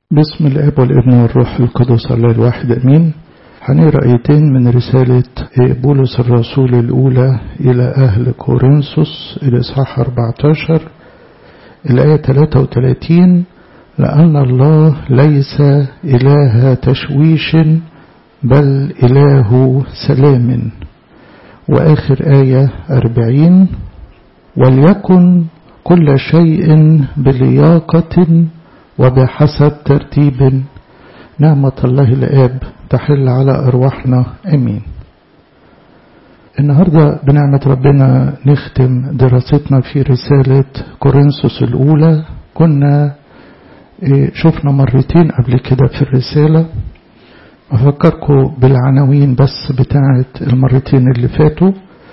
بسم الاب والابن والروح القدس الله الواحد امين هنقرا ايتين من رسالة بولس الرسول الأولى إلى أهل كورنثوس الإصحاح 14 الآية 33 لأن الله ليس إله تشويش بل إله سلام وآخر آية 40 وليكن كل شيء بلياقة وبحسب ترتيب نعمة الله الآب تحل على أرواحنا أمين النهاردة بنعمة ربنا نختم دراستنا في رسالة كورنثوس الأولى كنا شفنا مرتين قبل كده في الرسالة أفكركم بالعناوين بس بتاعة المرتين اللي فاتوا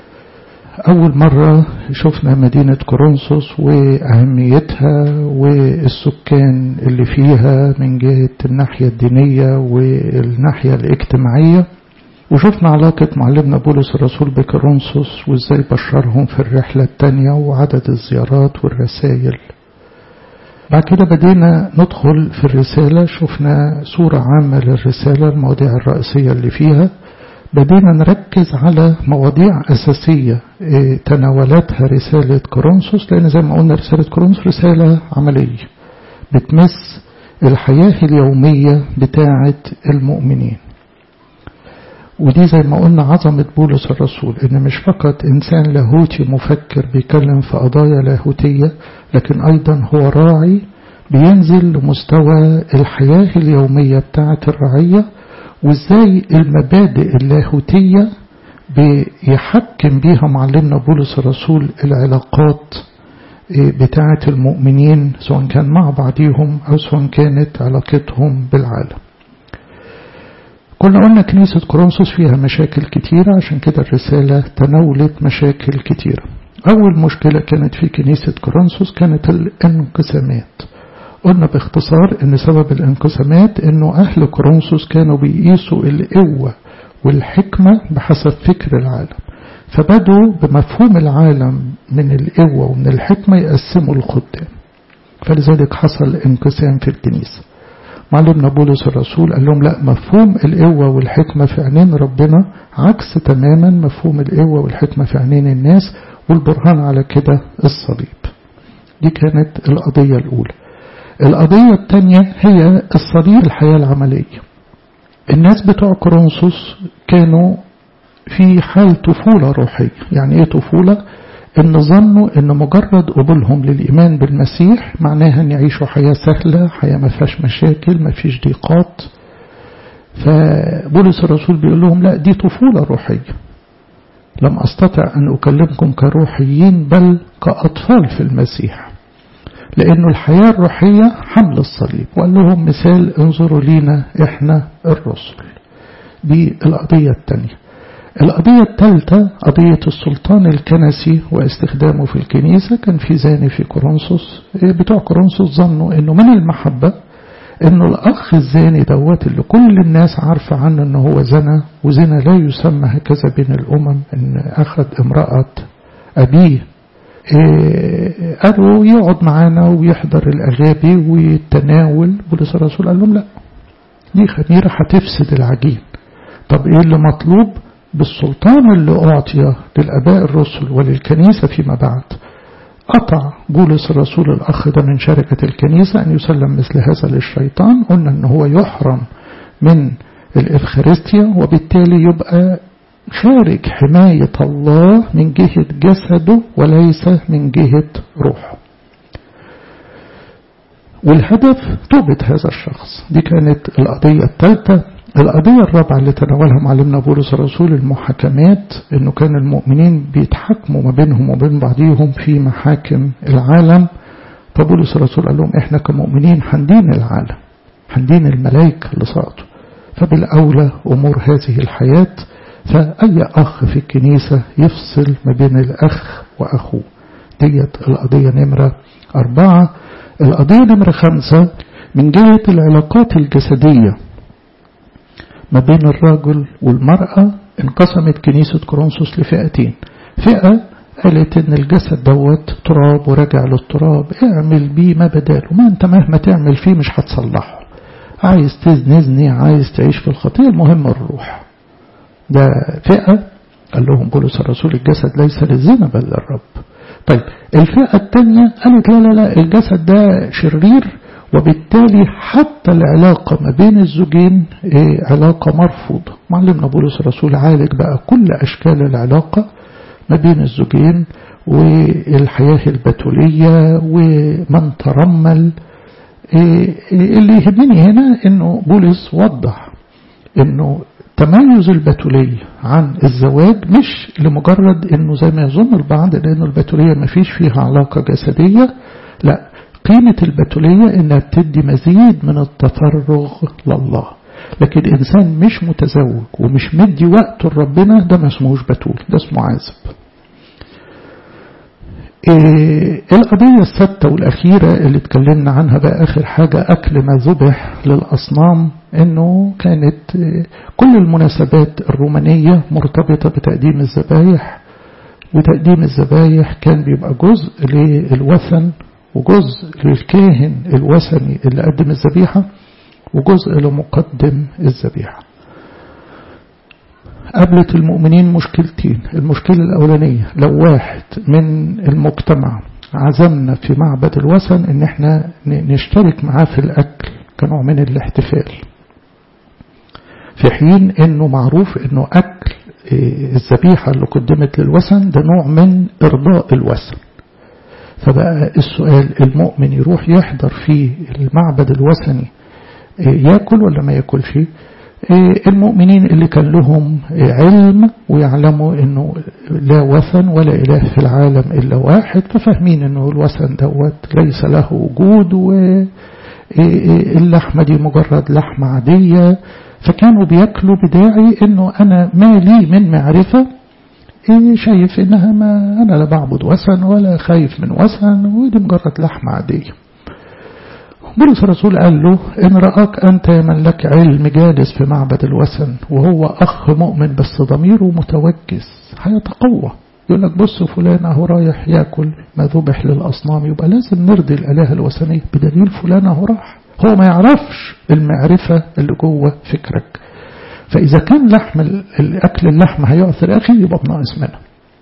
أول مرة شفنا مدينة كورنثوس وأهميتها والسكان اللي فيها من جهة الناحية الدينية والناحية الاجتماعية وشفنا علاقة معلمنا بولس الرسول بكورنثوس وازاي بشرهم في الرحلة التانية وعدد الزيارات والرسائل بعد كده بدينا ندخل في الرسالة شفنا صورة عامة للرسالة المواضيع الرئيسية اللي فيها بدينا نركز على مواضيع أساسية تناولتها رسالة كورنثوس لأن زي ما قلنا رسالة كورنثوس رسالة عملية بتمس الحياة اليومية بتاعة المؤمنين ودي زي ما قلنا عظمة بولس الرسول إن مش فقط إنسان لاهوتي مفكر بيتكلم في قضايا لاهوتية لكن أيضا هو راعي بينزل لمستوى الحياة اليومية بتاعة الرعية وازاي المبادئ اللاهوتية بيحكم بيها معلمنا بولس الرسول العلاقات بتاعة المؤمنين سواء كان مع بعضهم أو سواء كانت علاقتهم بالعالم كنا قلنا كنيسة كورنثوس فيها مشاكل كتيرة عشان كده الرسالة تناولت مشاكل كتيرة أول مشكلة كانت في كنيسة كورنثوس كانت الانقسامات قلنا باختصار ان سبب الانقسامات انه اهل كورنثوس كانوا بيقيسوا القوة والحكمة بحسب فكر العالم فبدوا بمفهوم العالم من القوة ومن الحكمة يقسموا الخدام فلذلك حصل انقسام في الكنيسة معلمنا بولس الرسول قال لهم لا مفهوم القوة والحكمة في عينين ربنا عكس تماما مفهوم القوة والحكمة في عينين الناس والبرهان على كده الصليب دي كانت القضية الأولى القضية الثانية هي الصليب الحياة العملية الناس بتوع كورنثوس كانوا في حال طفولة روحية يعني ايه طفولة ان ظنوا ان مجرد قبولهم للإيمان بالمسيح معناها ان يعيشوا حياة سهلة حياة ما فيهاش مشاكل ما فيش ضيقات فبولس الرسول بيقول لهم لا دي طفولة روحية لم أستطع أن أكلمكم كروحيين بل كأطفال في المسيح لأنه الحياة الروحية حمل الصليب وقال لهم مثال انظروا لينا إحنا الرسل دي القضية الثانية القضية الثالثة قضية السلطان الكنسي واستخدامه في الكنيسة كان في زاني في كورنثوس بتوع كورنثوس ظنوا انه من المحبة انه الاخ الزاني دوت اللي كل الناس عارفة عنه انه هو زنا وزنا لا يسمى هكذا بين الامم ان اخذ امرأة ابيه إيه قالوا يقعد معانا ويحضر الأغابي ويتناول بولس الرسول قال لهم لا دي خميرة هتفسد العجين طب ايه اللي مطلوب بالسلطان اللي أعطي للأباء الرسل وللكنيسة فيما بعد قطع بولس الرسول الأخ ده من شركة الكنيسة أن يسلم مثل هذا للشيطان قلنا أن هو يحرم من الإفخارستيا وبالتالي يبقى خارج حماية الله من جهة جسده وليس من جهة روحه والهدف توبة هذا الشخص دي كانت القضية الثالثة القضية الرابعة اللي تناولها معلمنا بولس الرسول المحاكمات انه كان المؤمنين بيتحاكموا ما بينهم وبين بعضهم في محاكم العالم فبولس الرسول قال لهم احنا كمؤمنين هندين العالم هندين الملائكة اللي سقطوا فبالأولى أمور هذه الحياة فأي أخ في الكنيسة يفصل ما بين الأخ وأخوه ديت القضية نمرة أربعة القضية نمرة خمسة من جهة العلاقات الجسدية ما بين الرجل والمرأة انقسمت كنيسة كورنثوس لفئتين فئة قالت ان الجسد دوت تراب ورجع للتراب اعمل بيه ما بداله ما انت مهما تعمل فيه مش هتصلحه عايز تزنزني عايز تعيش في الخطية المهم الروح ده فئة قال لهم بولس الرسول الجسد ليس للزنا بل للرب طيب الفئة الثانية قالت لا لا لا الجسد ده شرير وبالتالي حتى العلاقة ما بين الزوجين علاقة مرفوضة معلمنا بولس الرسول عالج بقى كل أشكال العلاقة ما بين الزوجين والحياة البتولية ومن ترمل اللي يهمني هنا انه بولس وضح انه تميز البتولية عن الزواج مش لمجرد انه زي ما يظن البعض لان البتولية ما فيش فيها علاقة جسدية لا قيمة البتولية انها بتدي مزيد من التفرغ لله لكن انسان مش متزوج ومش مدي وقته لربنا ده ما اسمهوش بتول ده اسمه عازب إيه القضية السادسة والأخيرة اللي اتكلمنا عنها بقى آخر حاجة أكل ما ذبح للأصنام إنه كانت إيه كل المناسبات الرومانية مرتبطة بتقديم الذبايح وتقديم الذبايح كان بيبقى جزء للوثن وجزء للكاهن الوثني اللي قدم الذبيحة وجزء لمقدم الذبيحة قابلت المؤمنين مشكلتين المشكلة الأولانية لو واحد من المجتمع عزمنا في معبد الوثن ان احنا نشترك معاه في الأكل كنوع من الاحتفال في حين انه معروف انه أكل الذبيحة اللي قدمت للوثن ده نوع من إرضاء الوثن فبقى السؤال المؤمن يروح يحضر في المعبد الوثني ياكل ولا ما ياكلش المؤمنين اللي كان لهم علم ويعلموا انه لا وثن ولا اله في العالم الا واحد ففاهمين انه الوثن دوت ليس له وجود واللحمه دي مجرد لحمه عاديه فكانوا بياكلوا بداعي انه انا ما لي من معرفه شايف انها ما انا لا بعبد وثن ولا خايف من وثن ودي مجرد لحمه عاديه بولس الرسول قال له إن رآك أنت من لك علم جالس في معبد الوثن وهو أخ مؤمن بس ضميره متوجس هيتقوى يقول لك بص فلان أهو رايح ياكل ما ذبح للأصنام يبقى لازم نرضي الآلهة الوثنية بدليل فلان أهو راح هو ما يعرفش المعرفة اللي جوه فكرك فإذا كان لحم الأكل اللحم هيعثر أخي يبقى بناقص منه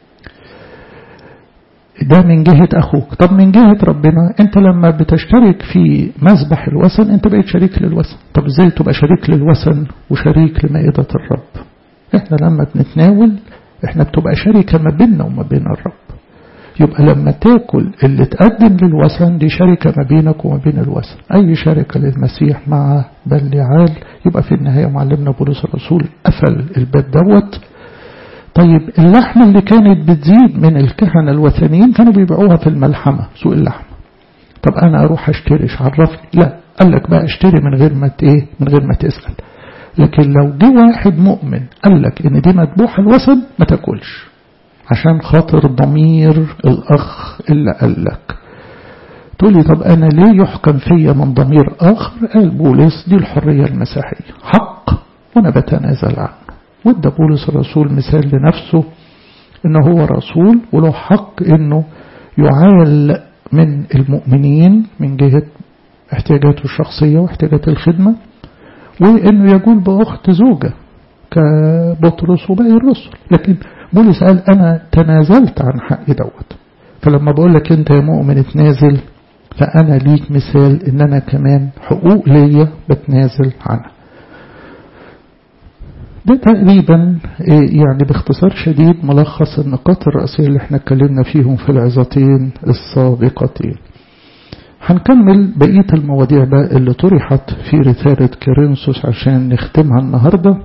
ده من جهة أخوك طب من جهة ربنا أنت لما بتشترك في مذبح الوثن أنت بقيت شريك للوثن طب إزاي تبقى شريك للوثن وشريك لمائدة الرب إحنا لما بنتناول إحنا بتبقى شركة ما بيننا وما بين الرب يبقى لما تاكل اللي تقدم للوثن دي شركة ما بينك وما بين الوثن أي شركة للمسيح مع بلعال يبقى في النهاية معلمنا بولس الرسول قفل الباب دوت طيب اللحمة اللي كانت بتزيد من الكهنة الوثنيين كانوا بيبيعوها في الملحمة سوق اللحمة طب أنا أروح أشتري عرفني لا قال لك بقى اشتري من غير ما إيه من غير ما تسأل لكن لو جه واحد مؤمن قال لك إن دي مذبوحة الوثن ما تاكلش عشان خاطر ضمير الأخ اللي قال لك تقول لي طب أنا ليه يحكم فيا من ضمير آخر قال بولس دي الحرية المسيحية حق وأنا بتنازل عنه وادى بولس الرسول مثال لنفسه انه هو رسول وله حق انه يعال من المؤمنين من جهة احتياجاته الشخصية واحتياجات الخدمة وانه يقول باخت زوجة كبطرس وباقي الرسل لكن بولس قال انا تنازلت عن حقي دوت فلما بقول لك انت يا مؤمن تنازل فانا ليك مثال ان انا كمان حقوق ليا بتنازل عنها ده تقريبا يعني باختصار شديد ملخص النقاط الرئيسية اللي احنا اتكلمنا فيهم في العظتين السابقتين هنكمل بقية المواضيع بقى اللي طرحت في رسالة كورنثوس عشان نختمها النهاردة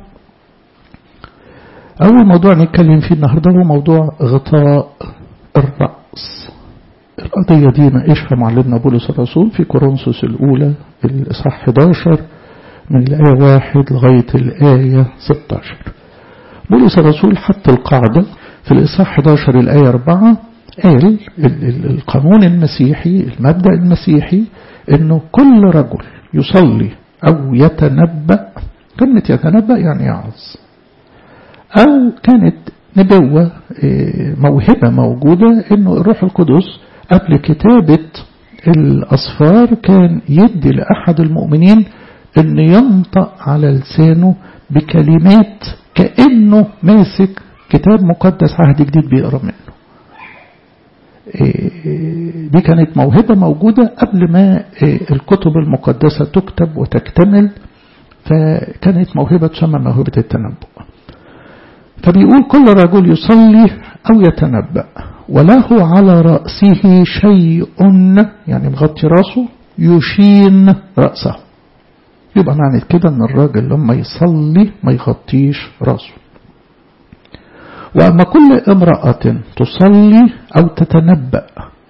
أول موضوع نتكلم فيه النهاردة هو موضوع غطاء الرأس القضية دي ناقشها معلمنا بولس الرسول في كورنثوس الأولى الإصحاح 11 من الآية واحد لغاية الآية 16 بولس الرسول حط القاعدة في الإصحاح 11 الآية 4 قال القانون المسيحي المبدأ المسيحي أنه كل رجل يصلي أو يتنبأ كلمة يتنبأ يعني يعظ أو كانت نبوة موهبة موجودة أنه الروح القدس قبل كتابة الأصفار كان يدي لأحد المؤمنين ان ينطق على لسانه بكلمات كأنه ماسك كتاب مقدس عهد جديد بيقرا منه دي كانت موهبة موجودة قبل ما الكتب المقدسة تكتب وتكتمل فكانت موهبة تسمى موهبة التنبؤ فبيقول كل رجل يصلي أو يتنبأ وله على رأسه شيء يعني مغطي رأسه يشين رأسه يبقى معنى كده ان الراجل لما يصلي ما يغطيش رأسه وأما كل امرأة تصلي أو تتنبأ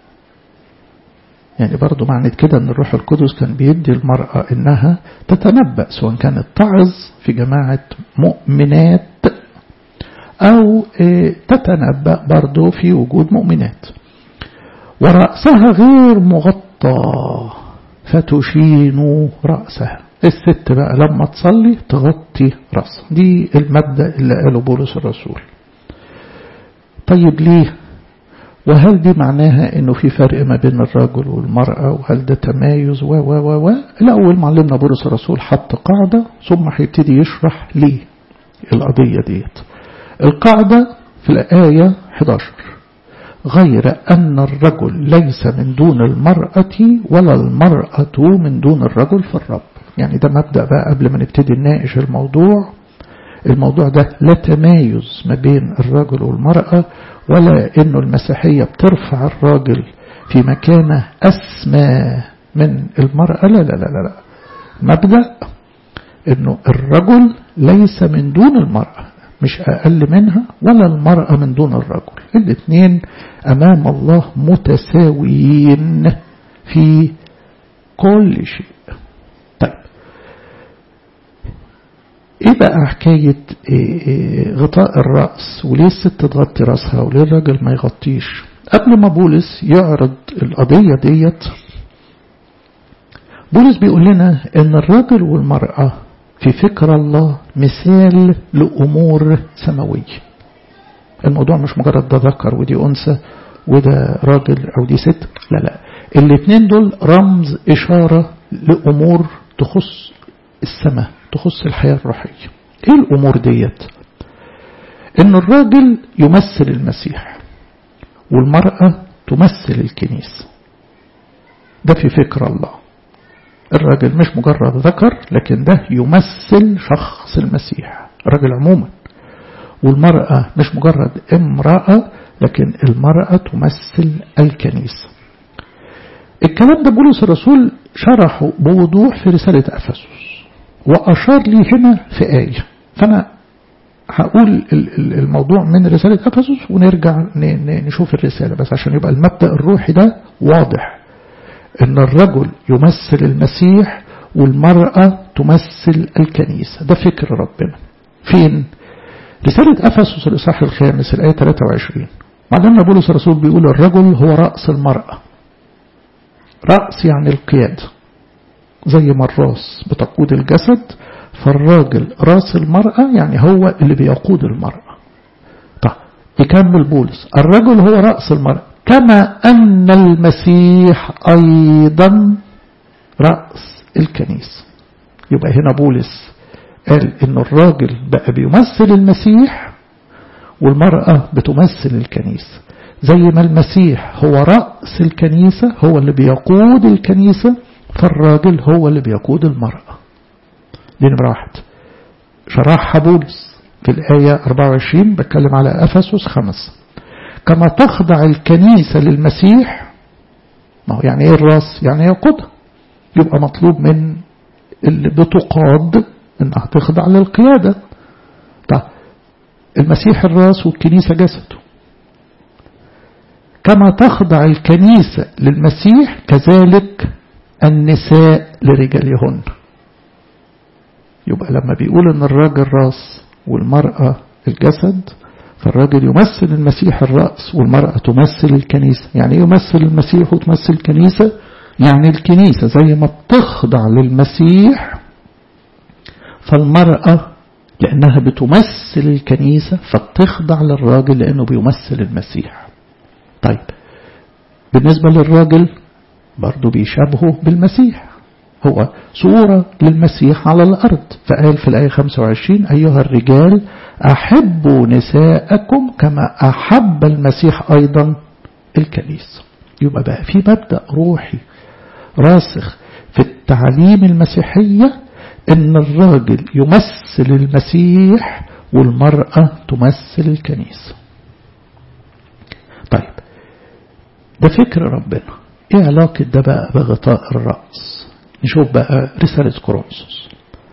يعني برضو معنى كده أن الروح القدس كان بيدي المرأة أنها تتنبأ سواء كانت تعظ في جماعة مؤمنات أو تتنبأ برضو في وجود مؤمنات ورأسها غير مغطى فتشين رأسها الست بقى لما تصلي تغطي رأسها دي المبدأ اللي قاله بولس الرسول طيب ليه وهل دي معناها انه في فرق ما بين الرجل والمرأة وهل ده تمايز و و و و الأول معلمنا بولس الرسول حط قاعدة ثم هيبتدي يشرح ليه القضية ديت القاعدة في الآية 11 غير أن الرجل ليس من دون المرأة ولا المرأة من دون الرجل في الرب يعني ده مبدأ بقى قبل ما نبتدي نناقش الموضوع الموضوع ده لا تمايز ما بين الرجل والمرأة ولا انه المسيحية بترفع الراجل في مكانة أسمى من المرأة لا لا لا لا, لا. مبدأ انه الرجل ليس من دون المرأة مش أقل منها ولا المرأة من دون الرجل الاثنين أمام الله متساويين في كل شيء طيب ايه بقى حكاية إيه إيه غطاء الرأس وليه الست تغطي رأسها وليه الراجل ما يغطيش قبل ما بولس يعرض القضية ديت بولس بيقول لنا ان الراجل والمرأة في فكر الله مثال لأمور سماوية الموضوع مش مجرد ده ذكر ودي أنثى وده راجل أو دي ست لا لا الاثنين دول رمز إشارة لأمور تخص السماء تخص الحياة الروحية ايه الأمور ديت ان الراجل يمثل المسيح والمرأة تمثل الكنيسة ده في فكر الله الراجل مش مجرد ذكر لكن ده يمثل شخص المسيح الراجل عموما والمرأة مش مجرد امرأة لكن المرأة تمثل الكنيسة الكلام ده بولس الرسول شرحه بوضوح في رسالة أفسس وأشار لي هنا في آية فأنا هقول الموضوع من رسالة أفسس ونرجع نشوف الرسالة بس عشان يبقى المبدأ الروحي ده واضح ان الرجل يمثل المسيح والمرأة تمثل الكنيسة ده فكر ربنا فين رسالة أفسس الإصحاح الخامس الآية 23 معلمنا بولس الرسول بيقول الرجل هو رأس المرأة رأس يعني القيادة زي ما الراس بتقود الجسد فالراجل راس المرأة يعني هو اللي بيقود المرأة طيب يكمل بولس الرجل هو رأس المرأة كما أن المسيح أيضا رأس الكنيسة يبقى هنا بولس قال إن الراجل بقى بيمثل المسيح والمرأة بتمثل الكنيسة زي ما المسيح هو رأس الكنيسة هو اللي بيقود الكنيسة فالراجل هو اللي بيقود المرأة دي نمرة واحد شرحها بولس في الآية 24 بتكلم على أفسس خمسة كما تخضع الكنيسة للمسيح ما هو يعني ايه الراس يعني يقودها يبقى مطلوب من اللي بتقاد انها تخضع للقيادة طيب المسيح الراس والكنيسة جسده كما تخضع الكنيسة للمسيح كذلك النساء لرجالهن يبقى لما بيقول ان الراجل راس والمرأة الجسد فالراجل يمثل المسيح الرأس والمرأة تمثل الكنيسة يعني يمثل المسيح وتمثل الكنيسة يعني الكنيسة زي ما بتخضع للمسيح فالمرأة لأنها بتمثل الكنيسة فبتخضع للراجل لأنه بيمثل المسيح طيب بالنسبة للراجل برضه بيشابهه بالمسيح هو صورة للمسيح على الأرض فقال في الآية 25 أيها الرجال أحبوا نساءكم كما أحب المسيح أيضا الكنيسة يبقى بقى في مبدأ روحي راسخ في التعليم المسيحية ان الراجل يمثل المسيح والمرأة تمثل الكنيسة طيب ده فكر ربنا ايه علاقة ده بقى بغطاء الرأس نشوف بقى رسالة كورنثوس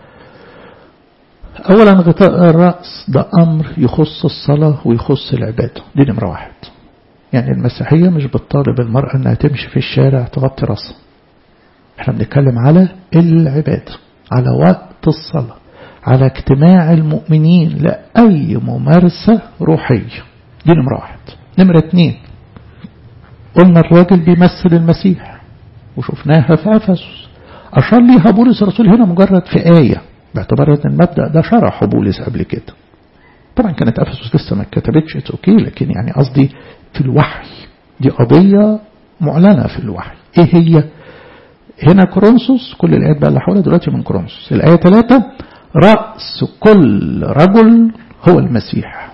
اولا غطاء الرأس ده امر يخص الصلاة ويخص العبادة دي نمرة واحد يعني المسيحية مش بتطالب المرأة انها تمشي في الشارع تغطي رأسها احنا بنتكلم على العبادة على وقت الصلاة على اجتماع المؤمنين لأي ممارسة روحية دي نمرة واحد نمرة اتنين قلنا الراجل بيمثل المسيح وشفناها في أفسس أشار ليها بولس الرسول هنا مجرد في آية باعتبار ان المبدأ ده شرحه بولس قبل كده طبعا كانت أفسس لسه ما كتبتش اتس اوكي لكن يعني قصدي في الوحي دي قضية معلنة في الوحي ايه هي هنا كورنثوس كل الآيات بقى اللي حواليها دلوقتي من كورنثوس الآية 3 رأس كل رجل هو المسيح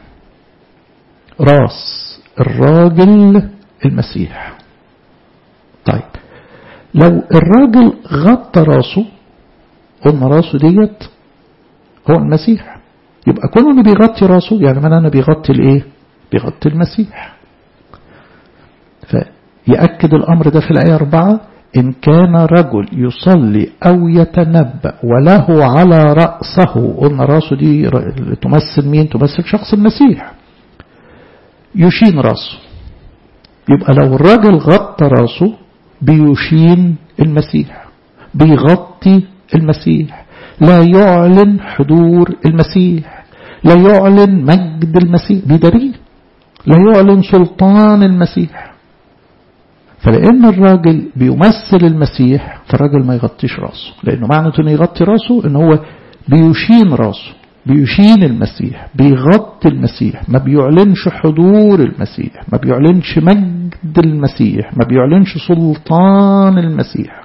راس الراجل المسيح طيب لو الراجل غطى راسه قلنا راسه ديت هو المسيح يبقى كل اللي بيغطي راسه يعني من أنا بيغطي الايه بيغطي المسيح فيأكد الأمر ده في الآية 4 إن كان رجل يصلي أو يتنبأ وله على رأسه قلنا رأسه دي تمثل مين تمثل شخص المسيح يشين رأسه يبقى لو الراجل غطى رأسه بيشين المسيح بيغطي المسيح لا يعلن حضور المسيح لا يعلن مجد المسيح بيدريه لا يعلن سلطان المسيح فلأن الراجل بيمثل المسيح فالراجل ما يغطيش راسه لأنه معنى أنه يغطي راسه أنه هو بيشين راسه بيشين المسيح بيغطي المسيح ما بيعلنش حضور المسيح ما بيعلنش مجد المسيح ما بيعلنش سلطان المسيح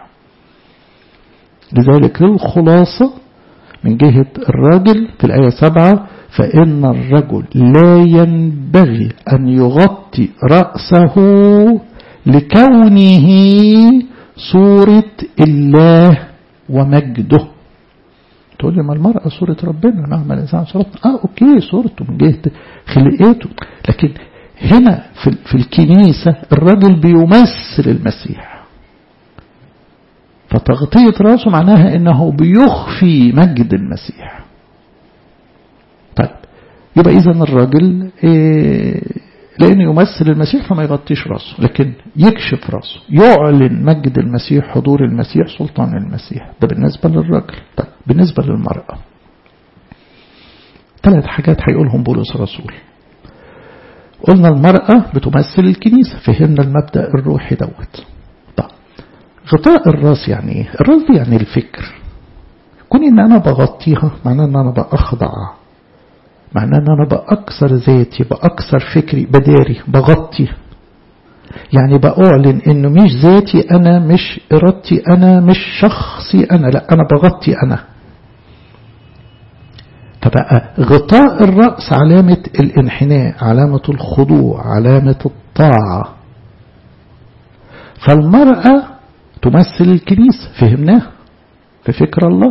لذلك الخلاصة من جهة الراجل في الآية سبعة فإن الرجل لا ينبغي أن يغطي رأسه لكونه صورة الله ومجده تقول لي ما المرأة صورة ربنا نعم الإنسان صورته آه أوكي صورته من جهة خلقته لكن هنا في, في الكنيسة الرجل بيمثل المسيح فتغطية راسه معناها انه بيخفي مجد المسيح طيب يبقى اذا الراجل إيه لانه يمثل المسيح فما يغطيش راسه لكن يكشف راسه يعلن مجد المسيح حضور المسيح سلطان المسيح ده بالنسبة للراجل طيب بالنسبة للمرأة ثلاث حاجات هيقولهم بولس الرسول قلنا المرأة بتمثل الكنيسة فهمنا المبدأ الروحي دوت غطاء الراس يعني ايه الراس دي يعني الفكر كون ان انا بغطيها معناه ان انا بأخضع معناه ان انا بأكثر ذاتي بأكثر فكري بداري بغطي يعني بأعلن انه مش ذاتي انا مش ارادتي انا مش شخصي انا لا انا بغطي انا فبقى غطاء الرأس علامة الانحناء علامة الخضوع علامة الطاعة فالمرأة تمثل الكنيسة فهمناها في فكر الله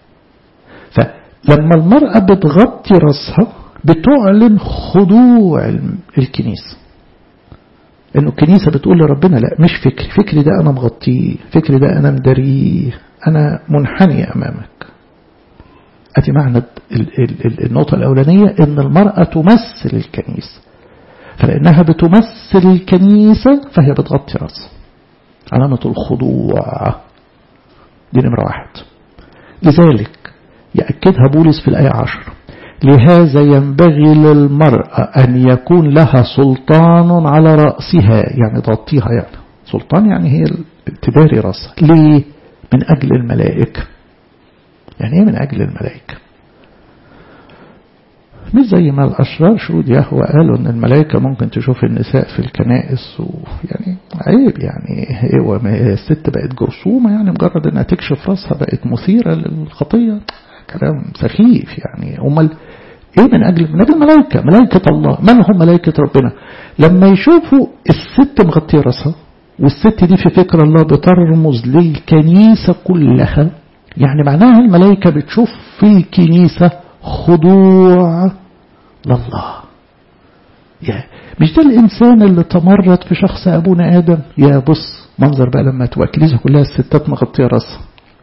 فلما المرأة بتغطي رأسها بتعلن خضوع الكنيسة انه الكنيسة بتقول لربنا لا مش فكري فكري ده انا مغطيه فكري ده انا مداريه انا منحني امامك ادي معنى النقطة الاولانية ان المرأة تمثل الكنيسة فلانها بتمثل الكنيسة فهي بتغطي رأسها علامة الخضوع دي نمرة واحد لذلك يأكدها بولس في الآية عشر لهذا ينبغي للمرأة أن يكون لها سلطان على رأسها يعني تغطيها يعني سلطان يعني هي تداري رأسها ليه من أجل الملائكة يعني ايه من أجل الملائكة مش زي ما الأشرار شهود يهوى قالوا إن الملائكة ممكن تشوف النساء في الكنائس ويعني عيب يعني هو الست بقت جرثومة يعني مجرد إنها تكشف راسها بقت مثيرة للخطية كلام سخيف يعني أمال إيه من أجل من أجل الملائكة ملائكة الله من هم ملائكة ربنا لما يشوفوا الست مغطية راسها والست دي في فكر الله بترمز للكنيسة كلها يعني معناها الملائكة بتشوف في الكنيسة خضوع لله يا مش ده الإنسان اللي تمرد في شخص أبونا آدم يا بص منظر بقى لما تبقى الكنيسة كلها الستات مغطية راسها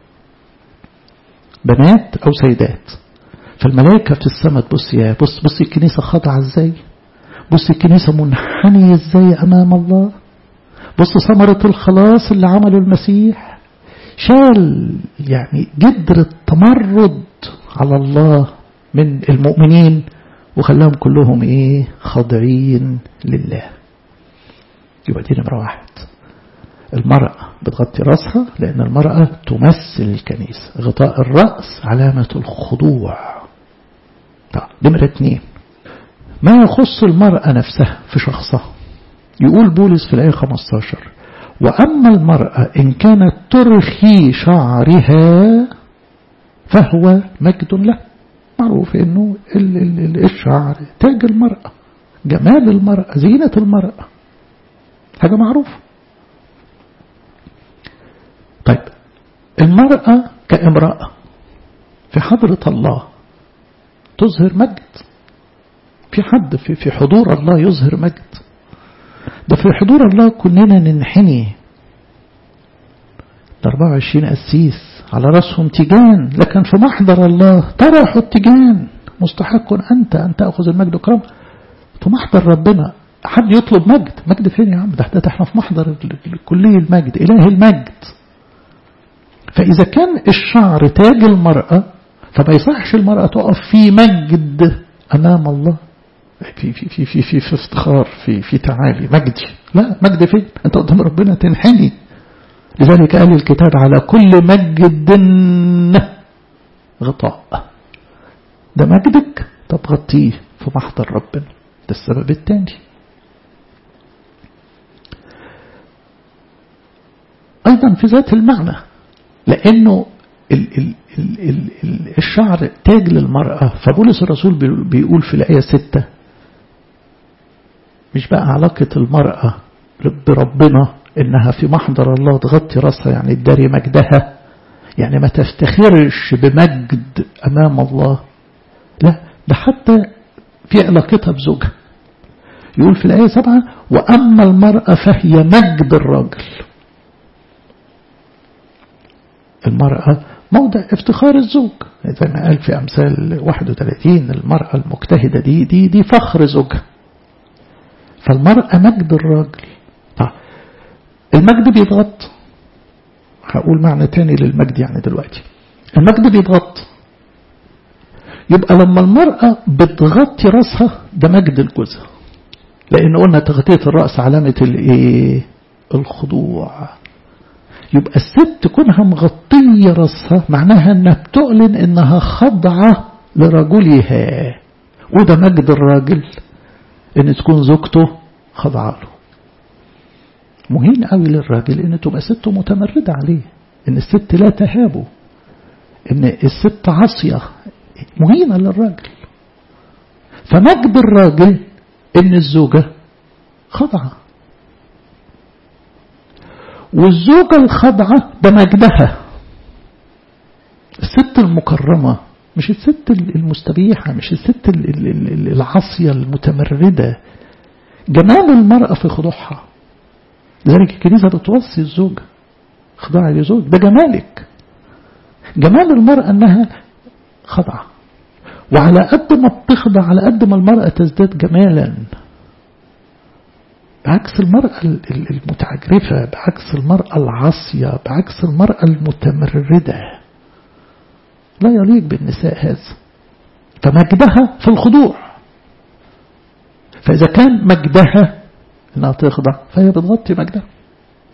بنات أو سيدات فالملائكة في السماء تبص يا بص بص الكنيسة خاضعة ازاي بص الكنيسة منحنية ازاي أمام الله بص ثمرة الخلاص اللي عمله المسيح شال يعني جدر التمرد على الله من المؤمنين وخلاهم كلهم ايه خاضعين لله يبقى دي نمرة واحد المرأة بتغطي رأسها لأن المرأة تمثل الكنيسة غطاء الرأس علامة الخضوع طيب نمرة اتنين ما يخص المرأة نفسها في شخصها يقول بولس في الآية 15 وأما المرأة إن كانت ترخي شعرها فهو مجد له معروف انه الشعر تاج المرأة جمال المرأة زينة المرأة حاجة معروفة طيب المرأة كامرأة في حضرة الله تظهر مجد في حد في, في حضور الله يظهر مجد ده في حضور الله كلنا ننحني 24 قسيس على رأسهم تيجان لكن في محضر الله طرحوا التيجان مستحق أنت أن تأخذ المجد وكرم في محضر ربنا حد يطلب مجد مجد فين يا عم ده, ده احنا في محضر كلية المجد إله المجد فإذا كان الشعر تاج المرأة فما يصحش المرأة تقف في مجد أمام الله في في في في في, في افتخار في في تعالي مجدي لا مجد فين انت قدام ربنا تنحني لذلك قال الكتاب على كل مجد غطاء ده مجدك طب غطيه في محضر ربنا ده السبب الثاني أيضا في ذات المعنى لأنه ال ال ال ال ال الشعر تاج للمرأة فبولس الرسول بيقول في الآية ستة مش بقى علاقة المرأة بربنا إنها في محضر الله تغطي رأسها يعني تداري مجدها يعني ما تفتخرش بمجد أمام الله لا ده حتى في علاقتها بزوجها يقول في الآية سبعة وأما المرأة فهي مجد الراجل المرأة موضع افتخار الزوج زي ما قال في أمثال 31 المرأة المجتهدة دي دي دي فخر زوجها فالمرأة مجد الراجل طيب المجد بيتغط هقول معنى تاني للمجد يعني دلوقتي المجد بيتغط يبقى لما المرأة بتغطي رأسها ده مجد الجزء لأن قلنا تغطية الرأس علامة الايه الخضوع يبقى الست كونها مغطية رأسها معناها انها بتعلن انها خاضعة لرجلها وده مجد الراجل ان تكون زوجته خاضعة له مهم قوي للراجل ان تبقى سته متمردة عليه ان الست لا تهابه ان الست عاصية مهينة للراجل فمجد الراجل ان الزوجة خاضعة والزوجة الخاضعة ده مجدها الست المكرمة مش الست المستبيحة مش الست العاصية المتمردة جمال المرأة في خضوعها لذلك الكنيسة بتوصي الزوج خضاع لزوج ده جمالك جمال المرأة أنها خضعة وعلى قد ما بتخضع على قد ما المرأة تزداد جمالا بعكس المرأة المتعجرفة بعكس المرأة العاصية بعكس المرأة المتمردة لا يليق بالنساء هذا فمجدها في الخضوع فإذا كان مجدها انها تخضع فهي بتغطي مجدها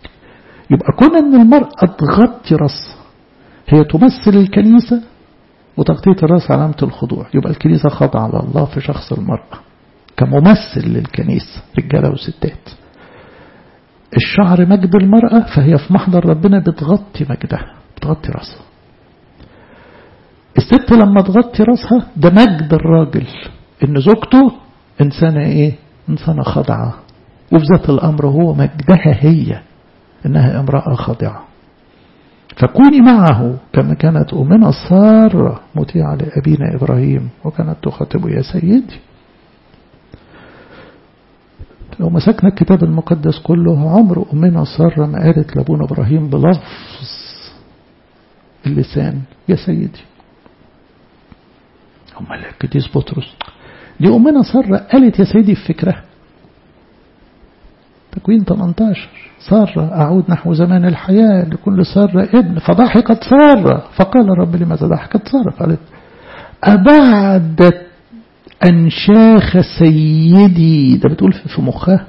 يبقى كون ان المرأة تغطي رأسها هي تمثل الكنيسة وتغطية الرأس علامة الخضوع يبقى الكنيسة خاضعة على الله في شخص المرأة كممثل للكنيسة رجالة وستات الشعر مجد المرأة فهي في محضر ربنا بتغطي مجدها بتغطي رأسها الست لما تغطي رأسها ده مجد الراجل ان زوجته انسانة ايه انسانة خاضعة وفي ذات الامر هو مجدها هي انها امرأة خاضعة فكوني معه كما كانت أمنا سارة مطيعة لأبينا إبراهيم وكانت تخاطب يا سيدي لو مسكنا الكتاب المقدس كله عمر أمنا سارة ما قالت لأبونا إبراهيم بلفظ اللسان يا سيدي هم القديس بطرس دي أمنا سارة قالت يا سيدي في فكرة تكوين 18 سارة أعود نحو زمان الحياة لكل سارة ابن فضحكت سارة فقال الرب لماذا ضحكت سارة قالت أبعدت أنشاخ سيدي ده بتقول في مخها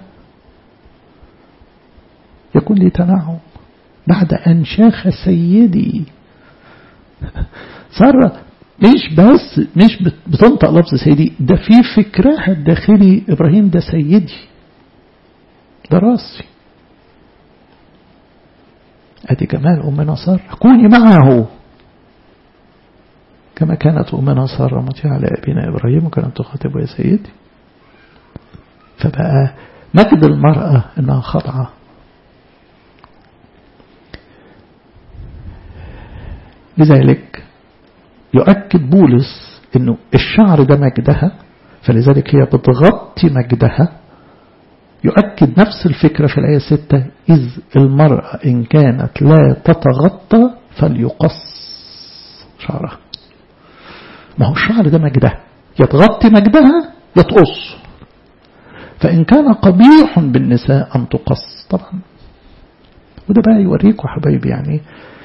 يكون لي تنعم بعد أنشاخ سيدي سارة مش بس مش بتنطق لفظ سيدي ده في فكرها الداخلي إبراهيم ده سيدي ده راسي أدي جمال أمنا سارة كوني معه كما كانت أمنا سارة مطيعة لأبينا إبراهيم وكانت تخاطبه يا سيدي فبقى مجد المرأة إنها خضعة لذلك يؤكد بولس إنه الشعر ده مجدها فلذلك هي بتغطي مجدها يؤكد نفس الفكرة في الآية 6 إذ المرأة إن كانت لا تتغطى فليقص شعرها ما هو الشعر ده مجدها يتغطي مجدها يتقص فإن كان قبيح بالنساء أن تقص طبعا وده بقى يوريكم حبايبي يعني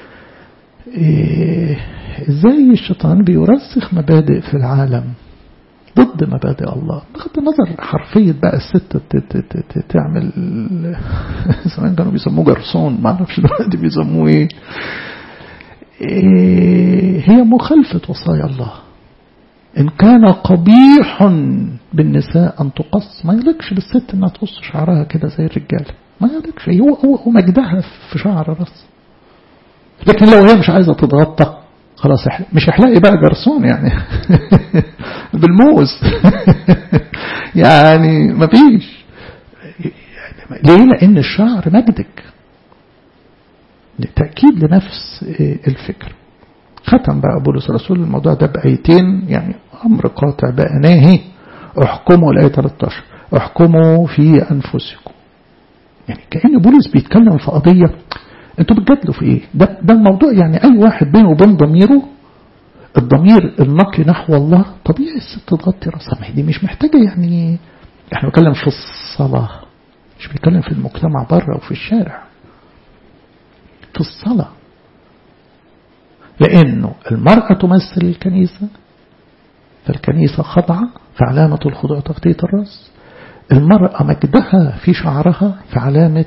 إيه ازاي الشيطان بيرسخ مبادئ في العالم ضد مبادئ الله بغض النظر حرفية بقى الست تعمل زمان كانوا بيسموه جرسون ما اعرفش دلوقتي بيسموه ايه هي مخالفة وصايا الله إن كان قبيح بالنساء أن تقص ما يليقش بالست إنها تقص شعرها كده زي الرجال ما يليقش هو هو هو مجدها في شعر راس لكن لو هي مش عايزة تتغطى خلاص مش احلقي بقى جرسون يعني بالموز يعني ما فيش ليه لان الشعر مجدك لتأكيد لنفس الفكر ختم بقى بولس الرسول الموضوع ده بآيتين يعني أمر قاطع بقى ناهي احكموا الآية 13 احكموا في أنفسكم يعني كأن بولس بيتكلم في قضية انتوا بتجادلوا في ايه ده, ده الموضوع يعني اي واحد بينه وبين ضميره الضمير النقي نحو الله طبيعي الست تغطي راسها ما دي مش محتاجة يعني احنا بنتكلم في الصلاة مش بنتكلم في المجتمع بره وفي الشارع في الصلاة لأنه المرأة تمثل الكنيسة فالكنيسة خضعة في علامة الخضوع تغطية الرأس المرأة مجدها في شعرها في علامة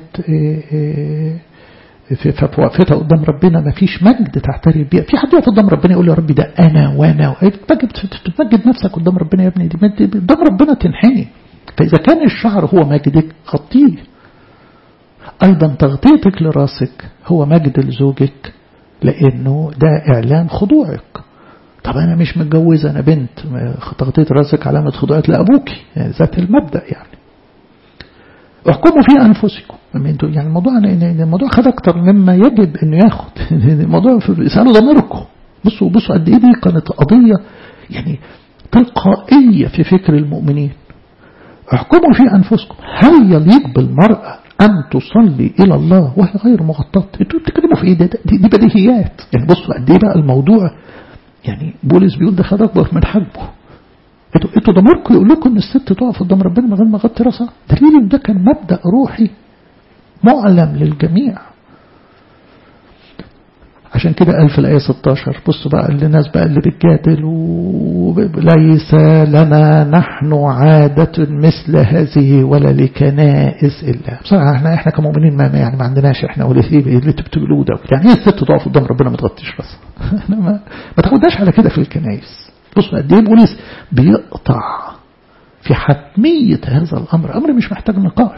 في وقفتها قدام ربنا ما فيش مجد تعترف بيها في حد يقف قدام ربنا يقول يا ربي ده انا وانا تمجد نفسك قدام ربنا يا ابني دي قدام ربنا تنحني فاذا كان الشعر هو مجدك غطيه ايضا تغطيتك لراسك هو مجد لزوجك لانه ده اعلان خضوعك طب انا مش متجوزه انا بنت تغطيه راسك علامه خضوعك لابوكي يعني ذات المبدا يعني احكموا في انفسكم انتوا يعني الموضوع الموضوع خد اكتر مما يجب انه ياخد الموضوع اسالوا ضميركم بصوا بصوا قد ايه دي كانت قضيه يعني تلقائيه في فكر المؤمنين احكموا في انفسكم هل يليق بالمراه ان تصلي الى الله وهي غير مغطاه انتوا بتتكلموا في ايه ده دي, دي بديهيات يعني بصوا قد ايه بقى الموضوع يعني بولس بيقول ده خد اكبر من حجمه انتوا انتوا ضميركم يقول لكم ان الست تقف قدام ربنا من غير ما تغطي راسها دليل ان ده كان مبدا روحي معلم للجميع عشان كده قال في الآية 16 بصوا بقى للناس بقى اللي بتجادل وليس لنا نحن عادة مثل هذه ولا لكنائس إلا بصراحة احنا احنا كمؤمنين ما يعني ما عندناش احنا ولا في اللي انتوا بتقولوه ده يعني ايه الست تقف قدام ربنا ما تغطيش راسها احنا ما, ما تاخدناش على كده في الكنائس بصوا قد ايه بولس بيقطع في حتمية هذا الأمر أمر مش محتاج نقاش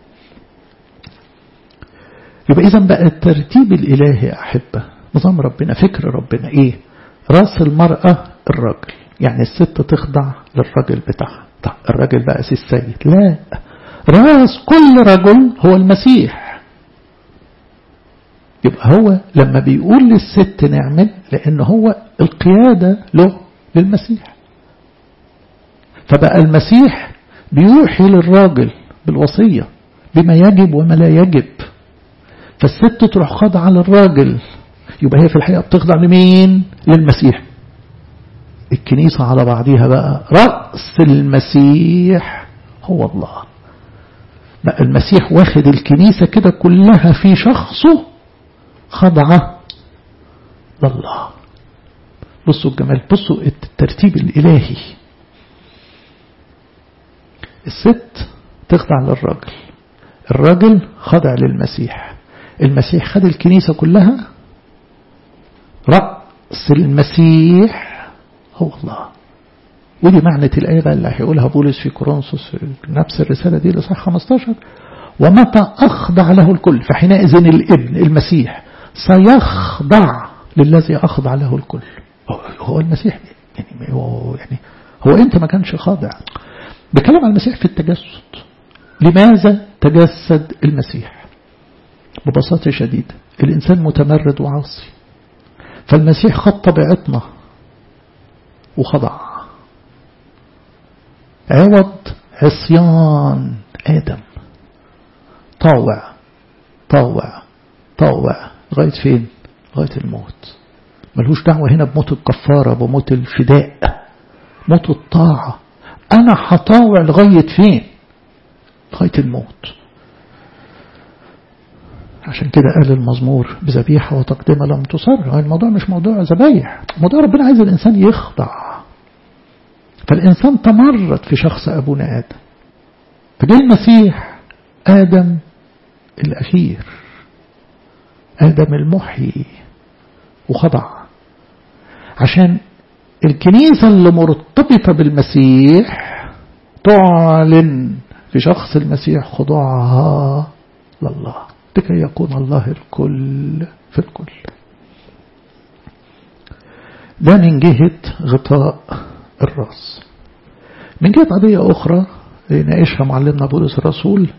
يبقى إذا بقى الترتيب الإلهي أحبة نظام ربنا فكر ربنا إيه راس المرأة الراجل يعني الست تخضع للراجل بتاعها طب الراجل بقى سي السيد لا راس كل رجل هو المسيح يبقى هو لما بيقول للست نعمل لأن هو القيادة له للمسيح فبقى المسيح بيوحي للراجل بالوصية بما يجب وما لا يجب فالست تروح خاضعة للراجل يبقى هي في الحقيقة بتخضع لمين للمسيح الكنيسة على بعضيها بقى رأس المسيح هو الله بقى المسيح واخد الكنيسة كده كلها في شخصه خضعة لله بصوا الجمال بصوا الترتيب الإلهي الست تخضع للراجل الراجل خضع للمسيح المسيح خد الكنيسة كلها رأس المسيح هو الله ودي معنى الآية بقى اللي هيقولها بولس في كورنثوس نفس الرسالة دي لصح 15 ومتى أخضع له الكل فحينئذ الابن المسيح سيخضع للذي أخضع له الكل هو المسيح يعني هو يعني هو أنت ما كانش خاضع بكلم عن المسيح في التجسد لماذا تجسد المسيح ببساطة شديدة الإنسان متمرد وعاصي فالمسيح خد طبيعتنا وخضع عوض عصيان آدم طاوع طاوع طاوع لغاية فين لغاية الموت ملهوش دعوة هنا بموت الكفارة بموت الفداء موت الطاعة أنا هطاوع لغاية فين لغاية الموت عشان كده قال المزمور بذبيحة وتقدمة لم تصر الموضوع مش موضوع ذبايح موضوع ربنا عايز الإنسان يخضع فالإنسان تمرد في شخص أبونا آدم فجاء المسيح آدم الأخير آدم المحيي وخضع عشان الكنيسة اللي مرتبطة بالمسيح تعلن في شخص المسيح خضوعها لله لكي يكون الله الكل في الكل ده من جهة غطاء الرأس من جهة قضية أخرى ناقشها معلمنا بولس الرسول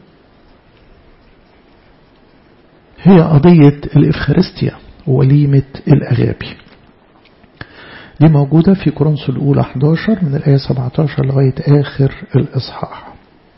هي قضية الإفخارستيا وليمة الأغابي دي موجودة في كورنثوس الأولى 11 من الآية 17 لغاية آخر الإصحاح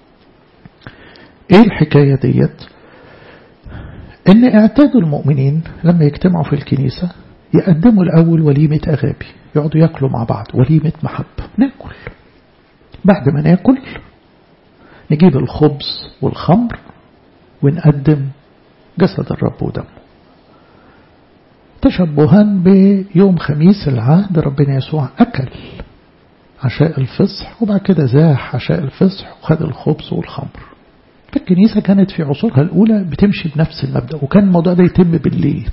إيه الحكاية ديت إن اعتادوا المؤمنين لما يجتمعوا في الكنيسة يقدموا الأول وليمة أغابي يقعدوا يأكلوا مع بعض وليمة محبة ناكل بعد ما ناكل نجيب الخبز والخمر ونقدم جسد الرب ودمه تشبها بيوم خميس العهد ربنا يسوع أكل عشاء الفصح وبعد كده زاح عشاء الفصح وخد الخبز والخمر فالكنيسة كانت في عصورها الأولى بتمشي بنفس المبدأ وكان الموضوع ده يتم بالليل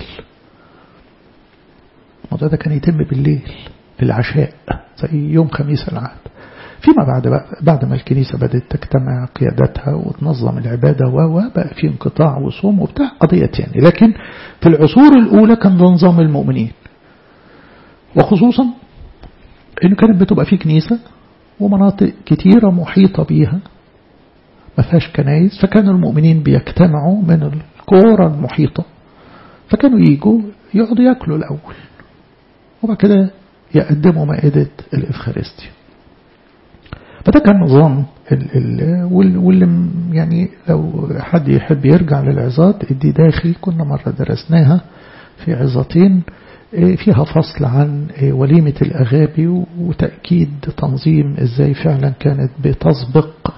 الموضوع ده كان يتم بالليل في العشاء زي يوم خميس العهد فيما بعد بقى بعد ما الكنيسة بدأت تجتمع قيادتها وتنظم العبادة وبقى في انقطاع وصوم وبتاع قضية يعني لكن في العصور الأولى كان ده نظام المؤمنين وخصوصا إنه كانت بتبقى في كنيسة ومناطق كتيرة محيطة بيها ما فيهاش كنايس فكانوا المؤمنين بيجتمعوا من الكورة المحيطة فكانوا يجوا يقعدوا ياكلوا الأول وبعد كده يقدموا مائدة الإفخارستيا فده كان نظام واللي يعني لو حد يحب يرجع للعظات دي داخل كنا مرة درسناها في عظتين فيها فصل عن وليمة الأغابي وتأكيد تنظيم ازاي فعلا كانت بتسبق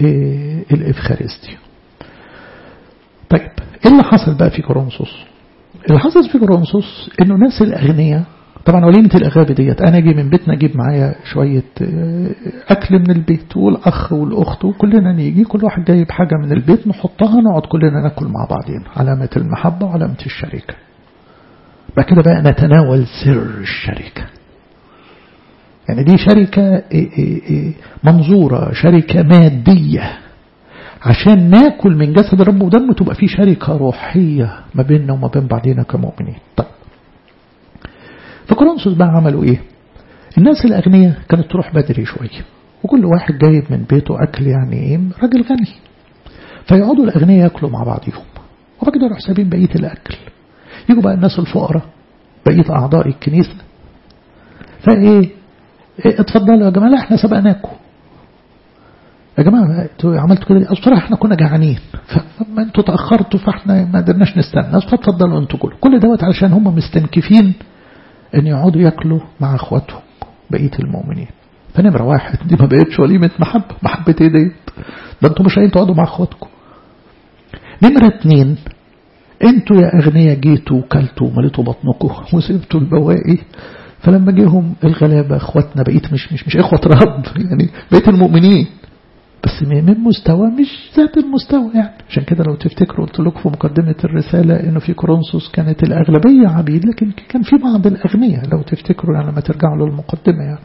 الإفخارستيا طيب ايه اللي حصل بقى في كورنثوس اللي حصل في كورنثوس انه ناس الاغنياء طبعا وليمة الأغابة ديت أنا أجي من بيتنا أجيب معايا شوية أكل من البيت والأخ والأخت وكلنا نيجي كل واحد جايب حاجة من البيت نحطها نقعد كلنا ناكل مع بعضين علامة المحبة وعلامة الشركة بعد كده بقى نتناول سر الشركة يعني دي شركة منظورة شركة مادية عشان ناكل من جسد الرب ودمه تبقى في شركة روحية ما بيننا وما بين بعضنا كمؤمنين طيب فكورنثوس بقى عملوا ايه الناس الأغنياء كانت تروح بدري شوية وكل واحد جايب من بيته أكل يعني ايه راجل غني فيقعدوا الأغنياء ياكلوا مع بعضهم وبعد كده يروحوا سابين بقية الأكل يجوا بقى الناس الفقراء بقية أعضاء الكنيسة فايه إيه اتفضلوا يا جماعة لا احنا سبقناكم يا جماعة انتوا عملتوا كده بصراحة احنا كنا جعانين فما انتوا تأخرتوا فاحنا ما قدرناش نستنى فاتفضلوا انتوا كلوا كل دوت علشان هم مستنكفين ان يقعدوا ياكلوا مع اخواتهم بقية المؤمنين فنمرة واحد دي ما بقتش وليمة محبة محبة ايه ديت ده انتوا مش عايزين تقعدوا مع اخواتكم نمرة اتنين انتوا يا اغنياء جيتوا وكلتوا ومليتوا بطنكم وسبتوا البواقي فلما جيهم الغلابة اخواتنا بقيت مش مش مش اخوة رب يعني بقيت المؤمنين بس من مستوى مش ذات المستوى يعني عشان كده لو تفتكروا قلت لكم في مقدمة الرسالة انه في كورنثوس كانت الاغلبية عبيد لكن كان في بعض الاغنياء لو تفتكروا يعني لما ترجعوا للمقدمة يعني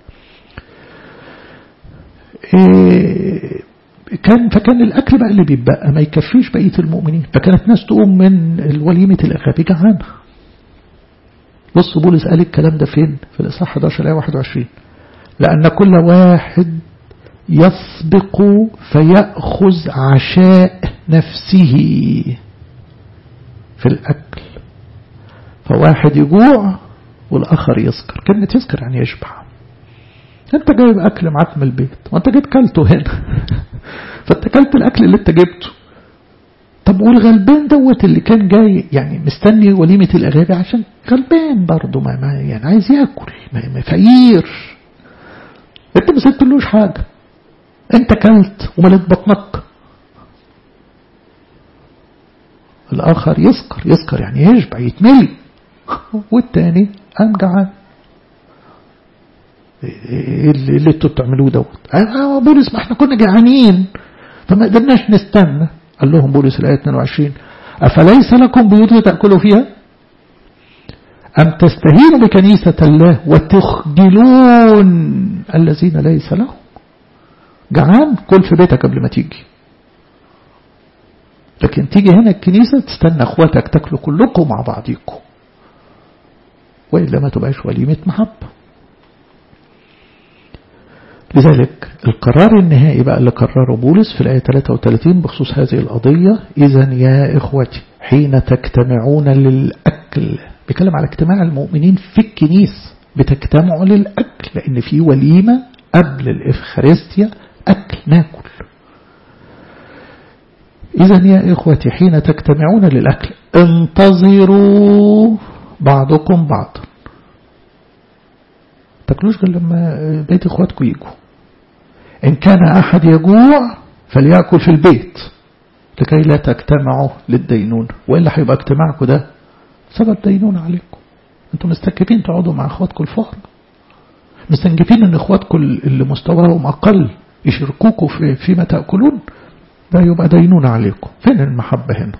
إيه كان فكان الاكل بقى اللي بيتبقى ما يكفيش بقية المؤمنين فكانت ناس تقوم من الوليمة الاغابي جعانة بص بولس قال الكلام ده فين في الاصحاح 11 ايه 21 لان كل واحد يسبق فيأخذ عشاء نفسه في الأكل فواحد يجوع والآخر يسكر كلمة يسكر يعني يشبع انت جايب أكل معاك من البيت وانت جيت كلته هنا فانت كلت الأكل اللي انت جبته طب والغلبان دوت اللي كان جاي يعني مستني وليمة الأغابة عشان غلبان برضه ما, ما يعني عايز ياكل ما, ما فقير انت ما سبتلوش حاجه انت كلت ومليت بطنك الآخر يسكر يسكر يعني يشبع يتملي والتاني قام جعان ايه اللي انتوا بتعملوه دوت اه بولس ما احنا كنا جعانين فما قدرناش نستنى قال لهم بولس الآية 22 أفليس لكم بيوت تأكلوا فيها أم تستهينوا بكنيسة الله وتخجلون الذين ليس لهم جعان كل في بيتك قبل ما تيجي لكن تيجي هنا الكنيسة تستنى اخواتك تاكلوا كلكم مع بعضيكم وإلا ما تبقاش وليمة محبة لذلك القرار النهائي بقى اللي قرره بولس في الآية 33 بخصوص هذه القضية إذا يا إخوتي حين تجتمعون للأكل بيتكلم على اجتماع المؤمنين في الكنيسة بتجتمعوا للأكل لأن في وليمة قبل الإفخارستيا أكل ناكل إذا يا إخوتي حين تجتمعون للأكل انتظروا بعضكم بعضا تاكلوش غير لما بيت إخواتكم يجوا إن كان أحد يجوع فليأكل في البيت لكي لا تجتمعوا للدينون وإلا هيبقى اجتماعكم ده سبب دينون عليكم انتم مستكفين تقعدوا مع اخواتكم الفقراء مستنجفين ان اخواتكم اللي مستواهم اقل يشاركوكم في فيما تاكلون ده يبقى دينون عليكم فين المحبه هنا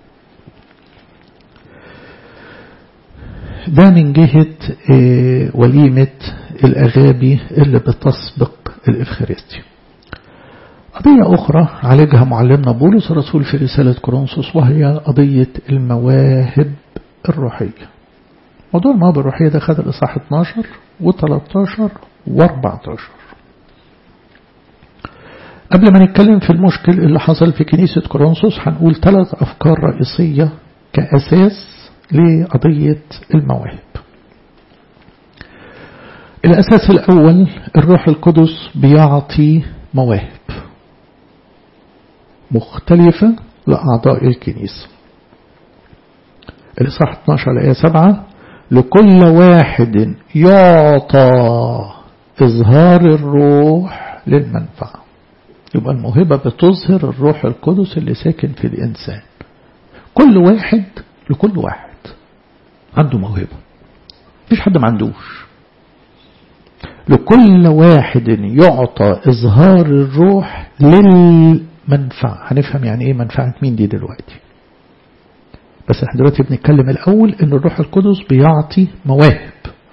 ده من جهة وليمة الأغابي اللي بتسبق الإفخارستي قضية أخرى عالجها معلمنا بولس الرسول في رسالة كورنثوس وهي قضية المواهب الروحية موضوع المواهب الروحية ده خد الإصحاح 12 و13 و14 قبل ما نتكلم في المشكل اللي حصل في كنيسة كورنثوس هنقول ثلاث أفكار رئيسية كأساس لقضية المواهب الأساس الأول الروح القدس بيعطي مواهب مختلفة لأعضاء الكنيسة الإصحاح 12 الآية 7 لكل واحد يعطى إظهار الروح للمنفعة يبقى الموهبة بتظهر الروح القدس اللي ساكن في الإنسان كل واحد لكل واحد عنده موهبة مفيش حد ما عندوش لكل واحد يعطى إظهار الروح للمنفعة هنفهم يعني إيه منفعة مين دي دلوقتي بس احنا دلوقتي بنتكلم الأول إن الروح القدس بيعطي مواهب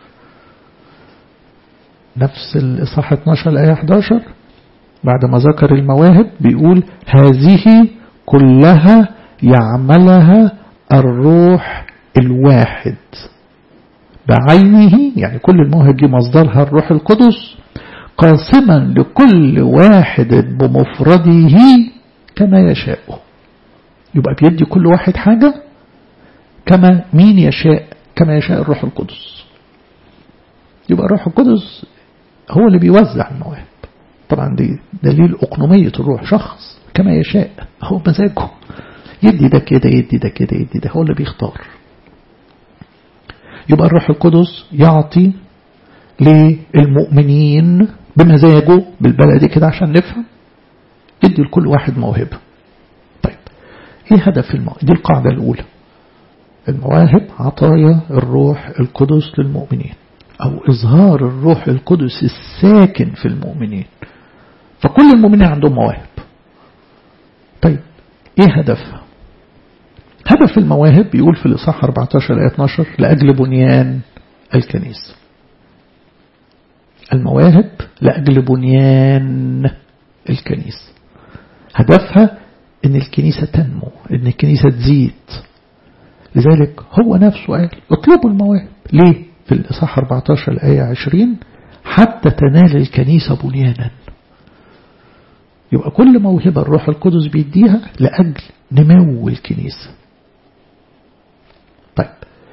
نفس الإصحاح 12 الآية 11 بعد ما ذكر المواهب بيقول هذه كلها يعملها الروح الواحد بعينه يعني كل المواهب دي مصدرها الروح القدس قاسما لكل واحد بمفرده كما يشاء يبقى بيدي كل واحد حاجة كما مين يشاء كما يشاء الروح القدس يبقى الروح القدس هو اللي بيوزع المواهب طبعا دي دليل أقنومية الروح شخص كما يشاء هو مزاجه يدي ده كده يدي ده كده يدي ده هو اللي بيختار يبقى الروح القدس يعطي للمؤمنين بمزاجه بالبلدي كده عشان نفهم يدي لكل واحد موهبة طيب ايه هدف الموهبة دي القاعدة الأولى المواهب عطايا الروح القدس للمؤمنين أو إظهار الروح القدس الساكن في المؤمنين فكل المؤمنين عندهم مواهب طيب ايه هدفها هدف المواهب بيقول في الإصحاح 14 آية 12 لأجل بنيان الكنيسة المواهب لأجل بنيان الكنيسة هدفها ان الكنيسة تنمو ان الكنيسة تزيد لذلك هو نفسه قال اطلبوا المواهب ليه في الإصحاح 14 الآية 20 حتى تنال الكنيسة بنيانا يبقى كل موهبة الروح القدس بيديها لأجل نمو الكنيسة طيب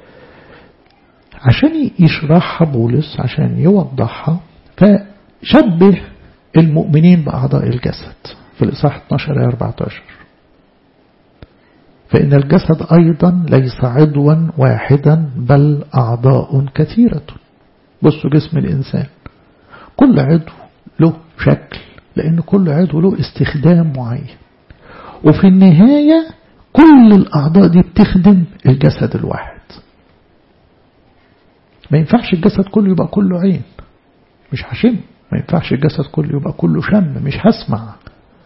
عشان يشرحها بولس عشان يوضحها فشبه المؤمنين بأعضاء الجسد في الإصحاح 12 آية 14 فإن الجسد أيضا ليس عضوا واحدا بل أعضاء كثيرة بصوا جسم الإنسان كل عضو له شكل لأن كل عضو له استخدام معين وفي النهاية كل الأعضاء دي بتخدم الجسد الواحد ما ينفعش الجسد كله يبقى كله عين مش هشم ما ينفعش الجسد كله يبقى كله شم مش هسمع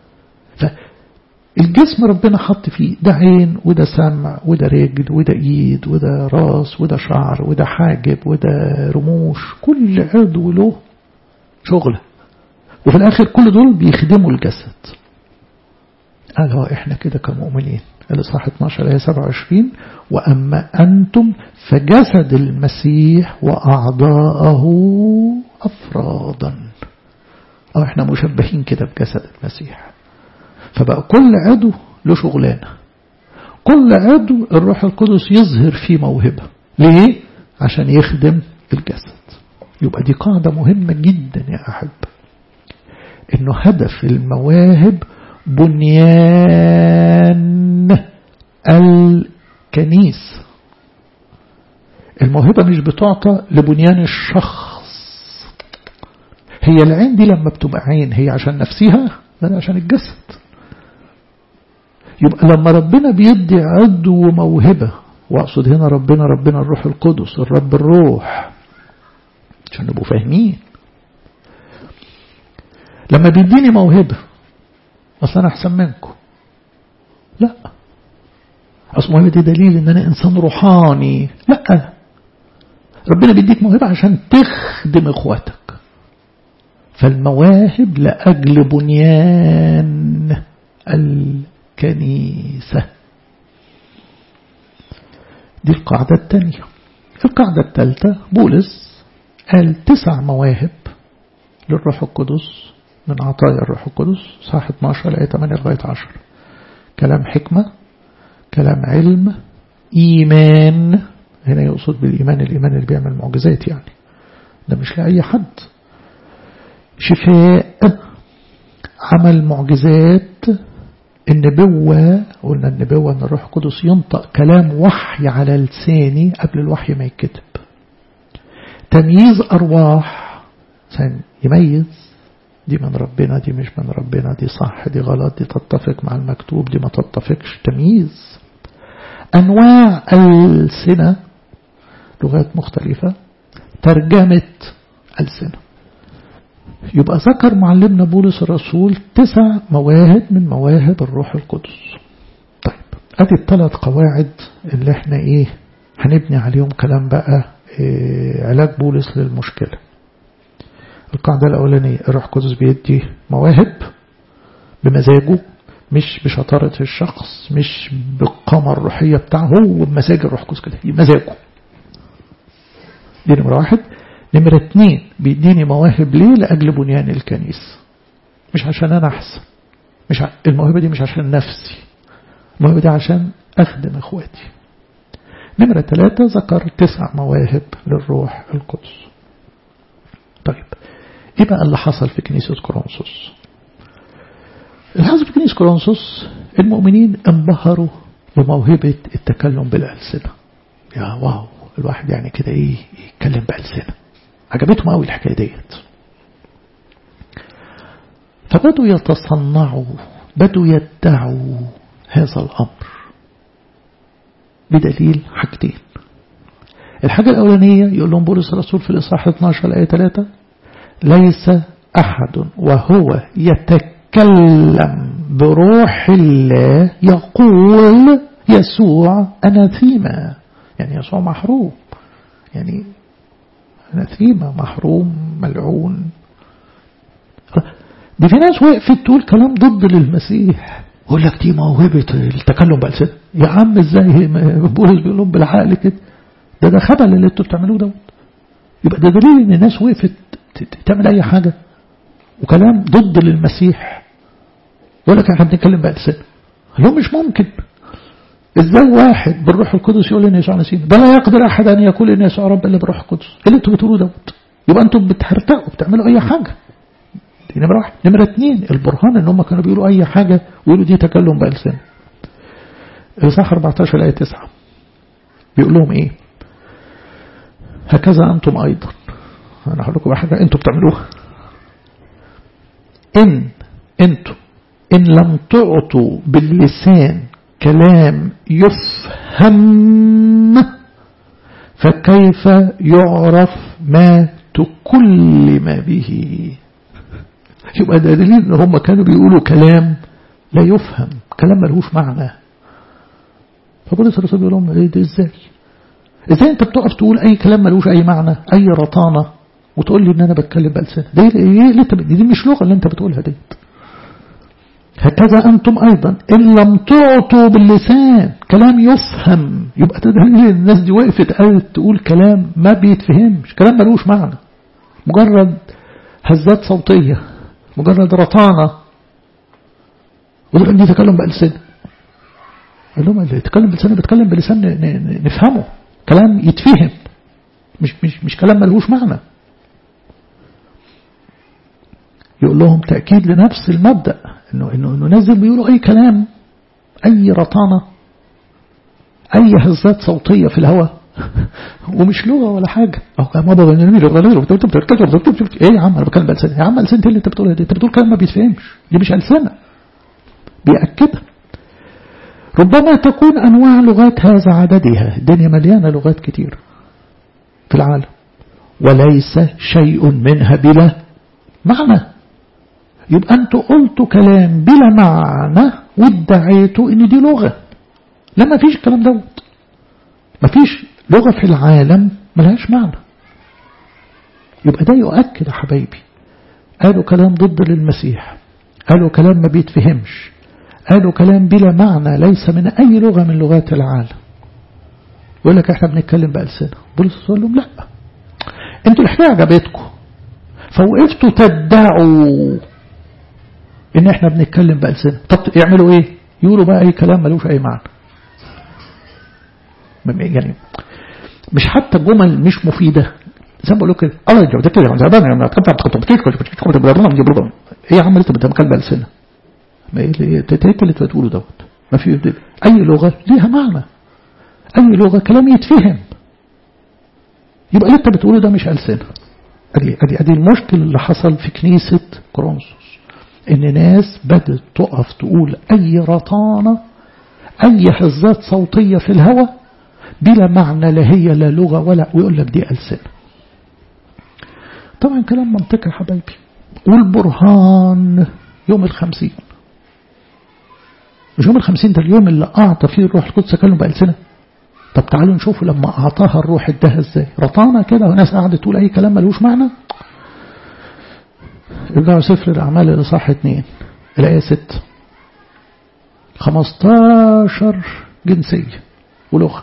فالجسم ربنا حط فيه ده عين وده سمع وده رجل وده ايد وده راس وده شعر وده حاجب وده رموش كل عضو له شغله وفي الآخر كل دول بيخدموا الجسد قال احنا كده كمؤمنين الإصحاح 12 آية 27 وأما أنتم فجسد المسيح وأعضاءه أفرادا أو احنا مشبهين كده بجسد المسيح فبقى كل عضو له شغلانة كل عضو الروح القدس يظهر فيه موهبة ليه؟ عشان يخدم الجسد يبقى دي قاعدة مهمة جدا يا أحب انه هدف المواهب بنيان الكنيسة الموهبة مش بتعطى لبنيان الشخص هي العين دي لما بتبقى عين هي عشان نفسها لا عشان الجسد يبقى لما ربنا بيدي عضو وموهبة واقصد هنا ربنا ربنا الروح القدس الرب الروح عشان نبقوا فاهمين لما بيديني موهبة أصلا أنا أحسن منكم لا أصل موهبة دي دليل إن أنا إنسان روحاني لا ربنا بيديك موهبة عشان تخدم إخواتك فالمواهب لأجل بنيان الكنيسة دي القاعدة الثانية القاعدة الثالثة بولس قال تسع مواهب للروح القدس من عطايا الروح القدس صح 12 آية 8 لغاية 10 كلام حكمة كلام علم إيمان هنا يقصد بالإيمان الإيمان اللي بيعمل معجزات يعني ده مش لأي حد شفاء عمل معجزات النبوة قلنا النبوة أن الروح القدس ينطق كلام وحي على لساني قبل الوحي ما يتكتب تمييز أرواح يميز دي من ربنا دي مش من ربنا دي صح دي غلط دي تتفق مع المكتوب دي ما تتفقش تمييز أنواع السنة لغات مختلفة ترجمة ألسنة يبقى ذكر معلمنا بولس الرسول تسع مواهب من مواهب الروح القدس طيب ادي الثلاث قواعد اللي احنا ايه هنبني عليهم كلام بقى إيه علاج بولس للمشكلة القاعدة الأولانية الروح القدس بيدي مواهب بمزاجه مش بشطارة الشخص مش بالقامة الروحية بتاعه هو بمزاج الروح القدس كده مزاجه دي نمرة واحد نمرة اتنين بيديني مواهب ليه لأجل بنيان الكنيسة مش عشان أنا أحسن مش ع... الموهبة دي مش عشان نفسي الموهبة دي عشان أخدم إخواتي نمرة ثلاثة ذكر تسع مواهب للروح القدس طيب إيه بقى اللي حصل في كنيسة كورنثوس اللي حصل في كنيسة كورنثوس المؤمنين انبهروا بموهبة التكلم بالألسنة يا واو الواحد يعني كده ايه يتكلم بألسنة عجبتهم قوي الحكاية ديت فبدوا يتصنعوا بدوا يدعوا هذا الأمر بدليل حاجتين الحاجة الأولانية يقول لهم بولس الرسول في الإصحاح 12 الآية 3 ليس أحد وهو يتكلم بروح الله يقول يسوع أناثيما يعني يسوع محروم يعني أناثيما محروم ملعون دي في ناس وقفت تقول كلام ضد للمسيح يقول لك دي موهبة التكلم بألسنة يا عم ازاي بولس بيقول لهم بالعقل كده ده ده خبل اللي انتوا بتعملوه دوت يبقى ده دليل ان الناس وقفت تعمل اي حاجة وكلام ضد للمسيح يقول لك احنا بنتكلم بألسنة لهم مش ممكن ازاي واحد بالروح القدس يقول ان يسوع نسينا ده لا يقدر احد ان يقول ان يسوع رب الا بالروح القدس ايه اللي انتوا بتقولوه دوت يبقى انتوا بتحرتقوا بتعملوا اي حاجه دي نمره واحد نمره اثنين البرهان ان هم كانوا بيقولوا اي حاجه ويقولوا دي تكلم بألسنة الاصحاح 14 الايه 9 بيقول لهم ايه هكذا انتم ايضا انا هقول لكم حاجه انتوا بتعملوها ان انتوا ان لم تعطوا باللسان كلام يفهم فكيف يعرف ما تكلم به يبقى ده دليل ان هم كانوا بيقولوا كلام لا يفهم كلام ملهوش معنى فبولس الرسول بيقول لهم ايه ده ازاي ازاي انت بتقف تقول اي كلام ملوش اي معنى اي رطانه وتقول لي ان انا بتكلم بلسانه ده ايه اللي انت دي مش لغه اللي انت بتقولها ديت هكذا أنتم أيضا إن لم تعطوا باللسان كلام يفهم يبقى تدليل الناس دي وقفت قالت تقول كلام ما بيتفهمش كلام ملوش معنى مجرد هزات صوتية مجرد رطانة ودول دي تكلم بألسنة قال لهم اللي يتكلم بلسانه بيتكلم بلسان نفهمه كلام يتفهم مش مش مش كلام ملهوش معنى يقول لهم تأكيد لنفس المبدأ انه انه انه نازل بيقولوا اي كلام اي رطانة اي هزات صوتية في الهواء ومش لغة ولا حاجة او كان مضى ايه يا عم انا بتكلم بألسنة يا عم ألسنة اللي انت بتقولها دي انت بتقول كلام ما بيتفهمش دي مش ألسنة بيأكدها ربما تكون أنواع لغات هذا عددها الدنيا مليانة لغات كتير في العالم وليس شيء منها بلا معنى يبقى أنتوا قلتوا كلام بلا معنى وادعيتوا إن دي لغة لا ما فيش الكلام دوت ما فيش لغة في العالم ملهاش معنى يبقى ده يؤكد يا حبايبي قالوا كلام ضد للمسيح قالوا كلام ما بيتفهمش قالوا كلام بلا معنى ليس من أي لغة من لغات العالم يقول لك احنا بنتكلم بألسنة بولس يقول لهم لا انتوا الحكاية عجبتكم فوقفتوا تدعوا ان احنا بنتكلم بألسنة طب يعملوا ايه يقولوا بقى اي كلام ملوش اي معنى يعني مش حتى جمل مش مفيدة زي ما بقول كده الله يجب ده كده ايه يا عم انت بتتكلم بألسنة ما ايه اللي اللي بتقوله دوت ما في اي لغة ليها معنى اي لغة كلام يتفهم يبقى اللي انت بتقوله ده مش ألسنة ادي ادي ادي المشكل اللي حصل في كنيسة كورنثوس ان ناس بدت تقف تقول اي رطانة اي هزات صوتية في الهواء بلا معنى لا هي لا لغة ولا ويقول لك دي ألسنة طبعا كلام منطقي يا حبايبي والبرهان يوم الخمسين مش يوم الخمسين ده اليوم اللي أعطى فيه الروح القدس تكلم بألسنة طب تعالوا نشوفوا لما أعطاها الروح اداها ازاي رطانة كده وناس قاعدة تقول أي كلام ملوش معنى ارجعوا سفر الأعمال الإصحاح اتنين الآية ست خمستاشر جنسية ولغة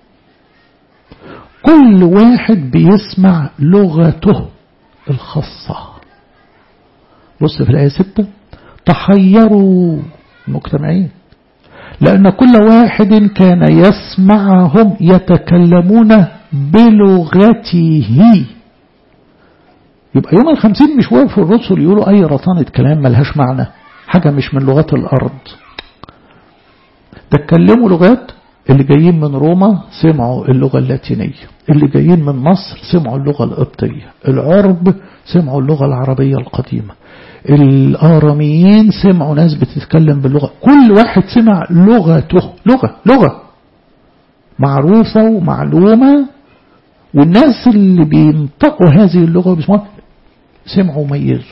كل واحد بيسمع لغته الخاصة بص في الآية ستة تحيروا المجتمعين لأن كل واحد كان يسمعهم يتكلمون بلغته يبقى يوم الخمسين مش واقف الرسل يقولوا أي رطانة كلام ملهاش معنى حاجة مش من لغات الأرض تتكلموا لغات اللي جايين من روما سمعوا اللغة اللاتينية اللي جايين من مصر سمعوا اللغة القبطية العرب سمعوا اللغة العربية القديمة الآراميين سمعوا ناس بتتكلم باللغة كل واحد سمع لغته لغة لغة معروفة ومعلومة والناس اللي بينطقوا هذه اللغة بيسمعوها سمعوا وميزوا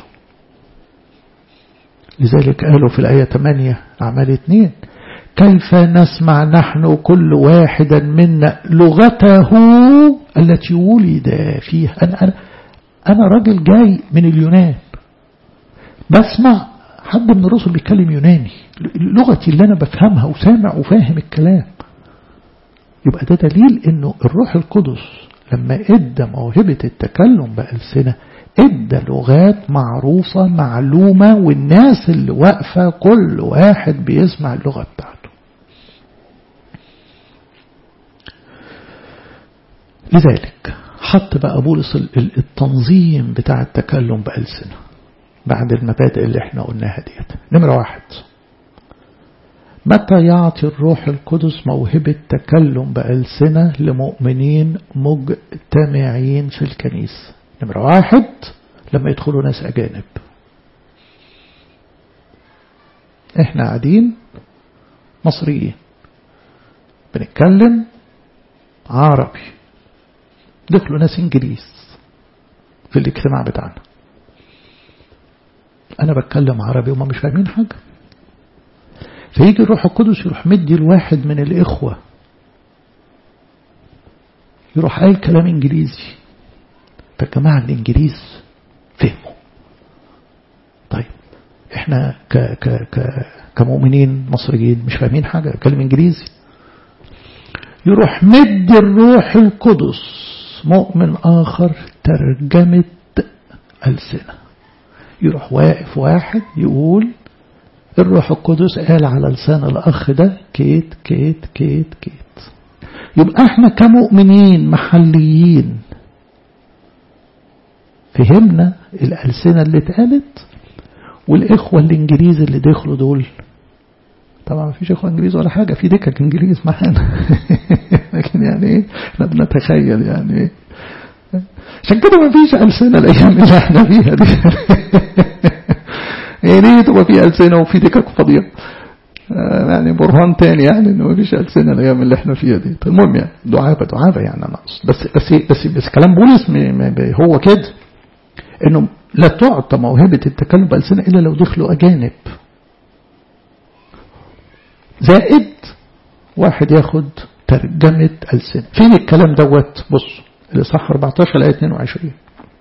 لذلك قالوا في الآية 8 أعمال 2 كيف نسمع نحن كل واحدا منا لغته التي ولد فيها أنا, أنا, أنا راجل جاي من اليونان بسمع حد من الرسل بيتكلم يوناني لغتي اللي أنا بفهمها وسامع وفاهم الكلام يبقى ده دليل انه الروح القدس لما ادى موهبة التكلم بألسنة ادى لغات معروفة معلومة والناس اللي واقفة كل واحد بيسمع اللغة بتاعته لذلك حط بقى بولس التنظيم بتاع التكلم بألسنة بعد المبادئ اللي احنا قلناها ديت نمرة واحد متى يعطي الروح القدس موهبة تكلم بألسنة لمؤمنين مجتمعين في الكنيسة نمرة واحد لما يدخلوا ناس أجانب احنا قاعدين مصريين بنتكلم عربي دخلوا ناس انجليز في الاجتماع بتاعنا انا بتكلم عربي وما مش فاهمين حاجه فيجي الروح القدس يروح مدي الواحد من الإخوة يروح قايل كلام إنجليزي فالجماعة الإنجليز فهموا طيب احنا ك ك ك كمؤمنين مصريين مش فاهمين حاجة كلام إنجليزي يروح مدي الروح القدس مؤمن آخر ترجمة ألسنة يروح واقف واحد يقول الروح القدس قال على لسان الأخ ده كيت كيت كيت كيت يبقى احنا كمؤمنين محليين فهمنا الألسنة اللي اتقالت والإخوة الإنجليز اللي دخلوا دول طبعا ما فيش إخوة إنجليز ولا حاجة في دكك إنجليز معانا لكن يعني إيه احنا بنتخيل يعني إيه عشان كده ما فيش ألسنة الأيام اللي احنا فيها دي يا ريت تبقى في ألسنة وفي دكك فاضية يعني برهان تاني يعني انه مفيش ألسنة الأيام اللي احنا فيها دي المهم يعني دعابة دعابة يعني أنا أقصد بس بس بس, بس كلام بولس هو كده انه لا تعطى موهبة التكلم بألسنة إلا لو دخلوا أجانب زائد واحد ياخد ترجمة ألسنة فين الكلام دوت بص الإصحاح 14 الآية 22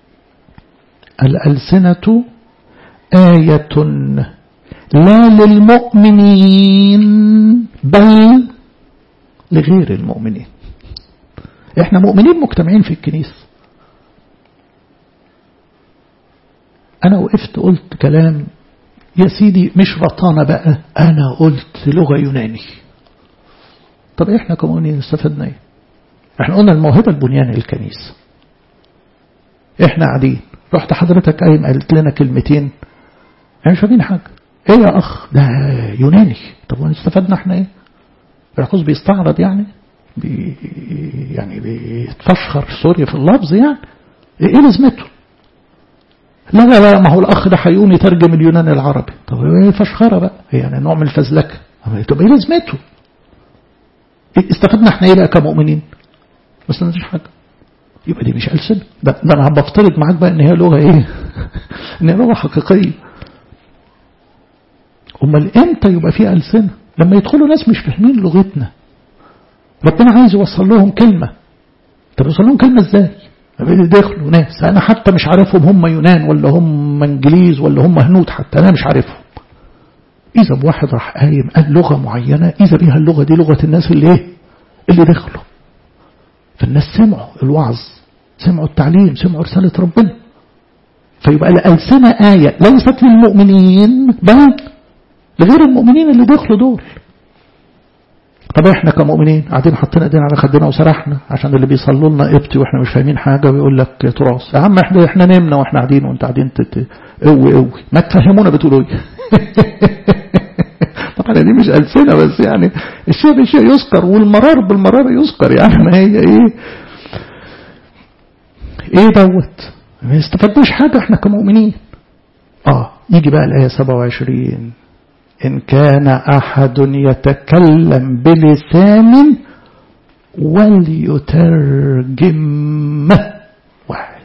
الألسنة آية لا للمؤمنين بل لغير المؤمنين احنا مؤمنين مجتمعين في الكنيسة انا وقفت قلت كلام يا سيدي مش رطانة بقى انا قلت لغة يوناني طب احنا كمؤمنين استفدنا ايه احنا قلنا الموهبة البنيان الكنيسة احنا قاعدين رحت حضرتك قايم قالت لنا كلمتين احنا مش فاهمين حاجة ايه يا اخ ده يوناني طب استفدنا احنا ايه العقوز بيستعرض يعني بي يعني بيتفشخر سوري في اللفظ يعني ايه لازمته لا لا لا ما هو الاخ ده هيقوم يترجم اليوناني العربي طب ايه فشخره بقى يعني نوع من الفزلكه طب ايه لازمته استفدنا احنا ايه بقى كمؤمنين ما استفدناش حاجه يبقى دي مش ألسنة ده, ده انا بفترض معاك بقى ان هي لغه ايه ان هي لغه حقيقيه امال امتى يبقى في ألسنة لما يدخلوا ناس مش فاهمين لغتنا ربنا عايز يوصل لهم كلمة طب يوصل لهم كلمة ازاي دخلوا ناس انا حتى مش عارفهم هم يونان ولا هم انجليز ولا هم هنود حتى انا مش عارفهم اذا بواحد راح قايم قال لغة معينة اذا بيها اللغة دي لغة الناس اللي ايه اللي دخلوا فالناس سمعوا الوعظ سمعوا التعليم سمعوا رسالة ربنا فيبقى الألسنة آية ليست للمؤمنين بل لغير المؤمنين اللي دخلوا دول طب احنا كمؤمنين قاعدين حاطين ايدينا على خدنا وسرحنا عشان اللي بيصلوا لنا ابتي واحنا مش فاهمين حاجه ويقول لك تراث يا عم احنا احنا نمنا واحنا قاعدين وانت قاعدين تت... قوي قوي ما تفهمونا بتقولوا ايه طبعا دي مش ألسنة بس يعني الشيء بالشيء يذكر والمرار بالمرار يذكر يعني ما هي ايه ايه دوت ما استفدناش حاجة احنا كمؤمنين اه يجي بقى الآية 27 إن كان أحد يتكلم بلسان وليترجم واحد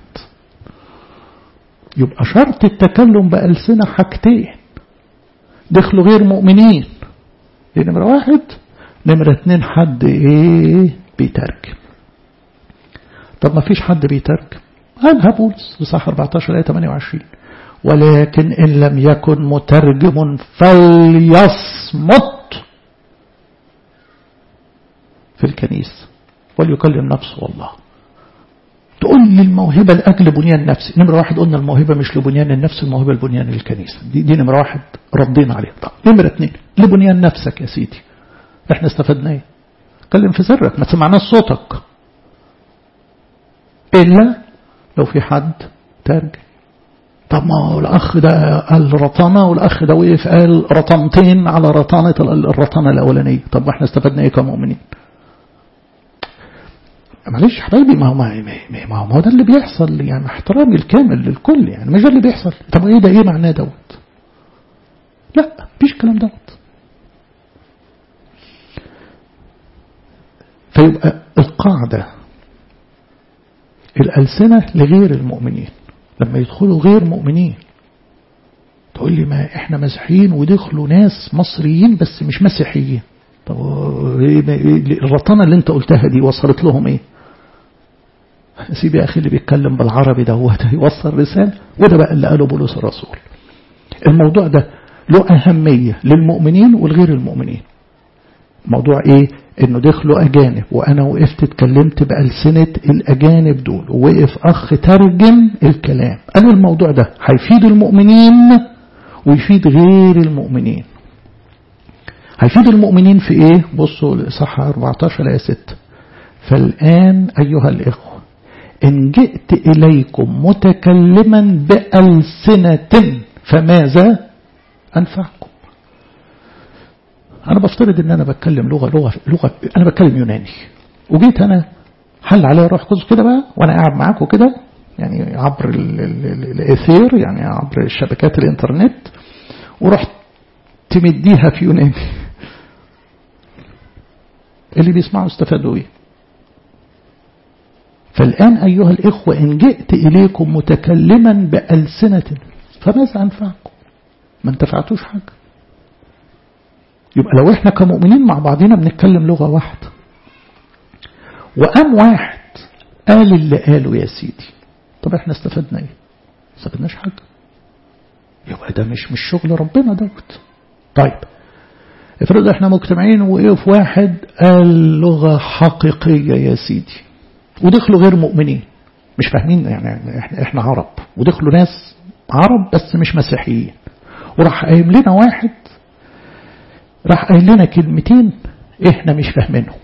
يبقى شرط التكلم بألسنة حاجتين دخلوا غير مؤمنين دي نمرة واحد نمرة اتنين حد ايه بيترجم طب ما فيش حد بيترجم قالها بولس بصح 14 آية 28 ولكن إن لم يكن مترجم فليصمت في الكنيسة وليكلم نفسه والله تقول لي الموهبة لأجل بنيان نفسي نمرة واحد قلنا الموهبة مش لبنيان النفس الموهبة لبنيان الكنيسة دي, دي نمرة واحد ردينا عليها طب نمرة اتنين لبنيان نفسك يا سيدي احنا استفدنا ايه كلم في سرك ما تسمعناش صوتك إلا لو في حد ترجم طب ما هو الأخ ده قال رطانة والأخ ده وقف قال رطنتين على رطانة الرطانة الأولانية طب ما احنا استفدنا ايه كمؤمنين معلش حبايبي ما هو ما, ما هو ده اللي بيحصل يعني احترامي الكامل للكل يعني مش ده اللي بيحصل طب ايه ده ايه معناه دوت لا مفيش الكلام دوت فيبقى القاعدة الألسنة لغير المؤمنين لما يدخلوا غير مؤمنين تقول لي ما احنا مسيحيين ودخلوا ناس مصريين بس مش مسيحيين طب الرطانة اللي انت قلتها دي وصلت لهم ايه سيبي يا اخي اللي بيتكلم بالعربي ده هو يوصل رسالة وده بقى اللي قاله بولس الرسول الموضوع ده له أهمية للمؤمنين والغير المؤمنين موضوع ايه انه دخلوا اجانب وانا وقفت اتكلمت بألسنة الاجانب دول ووقف اخ ترجم الكلام انا الموضوع ده هيفيد المؤمنين ويفيد غير المؤمنين هيفيد المؤمنين في ايه بصوا الاصحاح 14 ايه 6 فالان ايها الاخوه ان جئت اليكم متكلما بألسنة فماذا انفعكم أنا بفترض إن أنا بتكلم لغة لغة لغة أنا بتكلم يوناني وجيت أنا حل عليا روح قدس كده بقى وأنا قاعد معاكم كده يعني عبر الإثير يعني عبر شبكات الإنترنت ورحت تمديها في يوناني اللي بيسمعوا استفادوا إيه فالآن أيها الإخوة إن جئت إليكم متكلما بألسنة فماذا أنفعكم ما انتفعتوش حاجة يبقى لو احنا كمؤمنين مع بعضنا بنتكلم لغة واحدة وقام واحد قال اللي قاله يا سيدي طب احنا استفدنا ايه استفدناش حاجة يبقى ده مش مش شغل ربنا دوت طيب افرض احنا مجتمعين وقف واحد قال لغة حقيقية يا سيدي ودخلوا غير مؤمنين مش فاهمين يعني احنا, احنا عرب ودخلوا ناس عرب بس مش مسيحيين وراح قايم لنا واحد راح قايل لنا كلمتين احنا مش فاهمينهم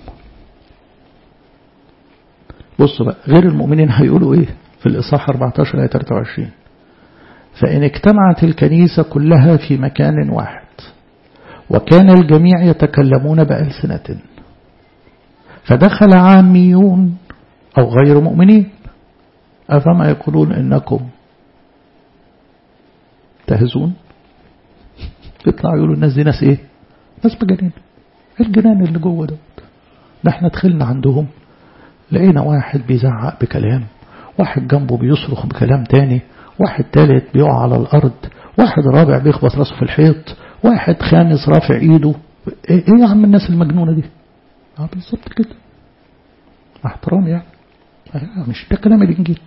بصوا بقى غير المؤمنين هيقولوا ايه في الإصحاح 14 آية 23 فإن اجتمعت الكنيسة كلها في مكان واحد وكان الجميع يتكلمون بألسنة فدخل عاميون أو غير مؤمنين أفما يقولون إنكم تهزون يطلعوا يقولوا الناس دي ناس ايه ناس مجانين الجنان اللي جوه دوت ده احنا دخلنا عندهم لقينا واحد بيزعق بكلام واحد جنبه بيصرخ بكلام تاني واحد تالت بيقع على الأرض واحد رابع بيخبط راسه في الحيط واحد خامس رافع ايده ايه, إيه يا عم الناس المجنونة دي اه بالظبط كده مع احترام يعني مش ده كلام الإنجيل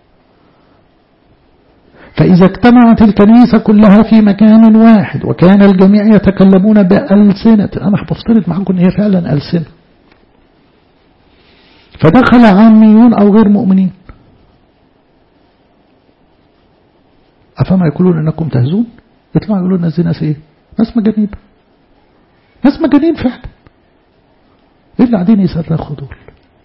فإذا اجتمعت الكنيسة كلها في مكان واحد وكان الجميع يتكلمون بألسنة أنا بفترض معكم أن هي فعلا ألسنة فدخل عاميون أو غير مؤمنين أفما يقولون أنكم تهزون يطلعوا يقولون الناس ناس إيه ناس مجانين ناس مجانين فعلا إيه اللي قاعدين يصرخوا دول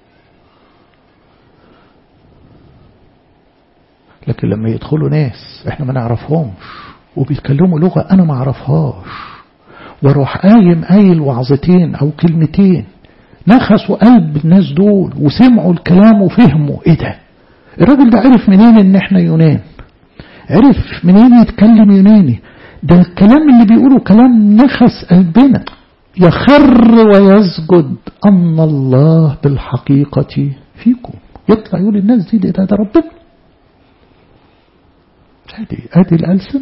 لكن لما يدخلوا ناس احنا ما نعرفهمش وبيتكلموا لغة انا ما اعرفهاش واروح قايم قايل وعظتين او كلمتين نخسوا قلب الناس دول وسمعوا الكلام وفهموا ايه ده الراجل ده عرف منين ان احنا يونان عرف منين يتكلم يوناني ده الكلام اللي بيقوله كلام نخس قلبنا يخر ويسجد أن الله بالحقيقة فيكم يطلع يقول الناس دي ده, ده ربنا ادي ادي الألسن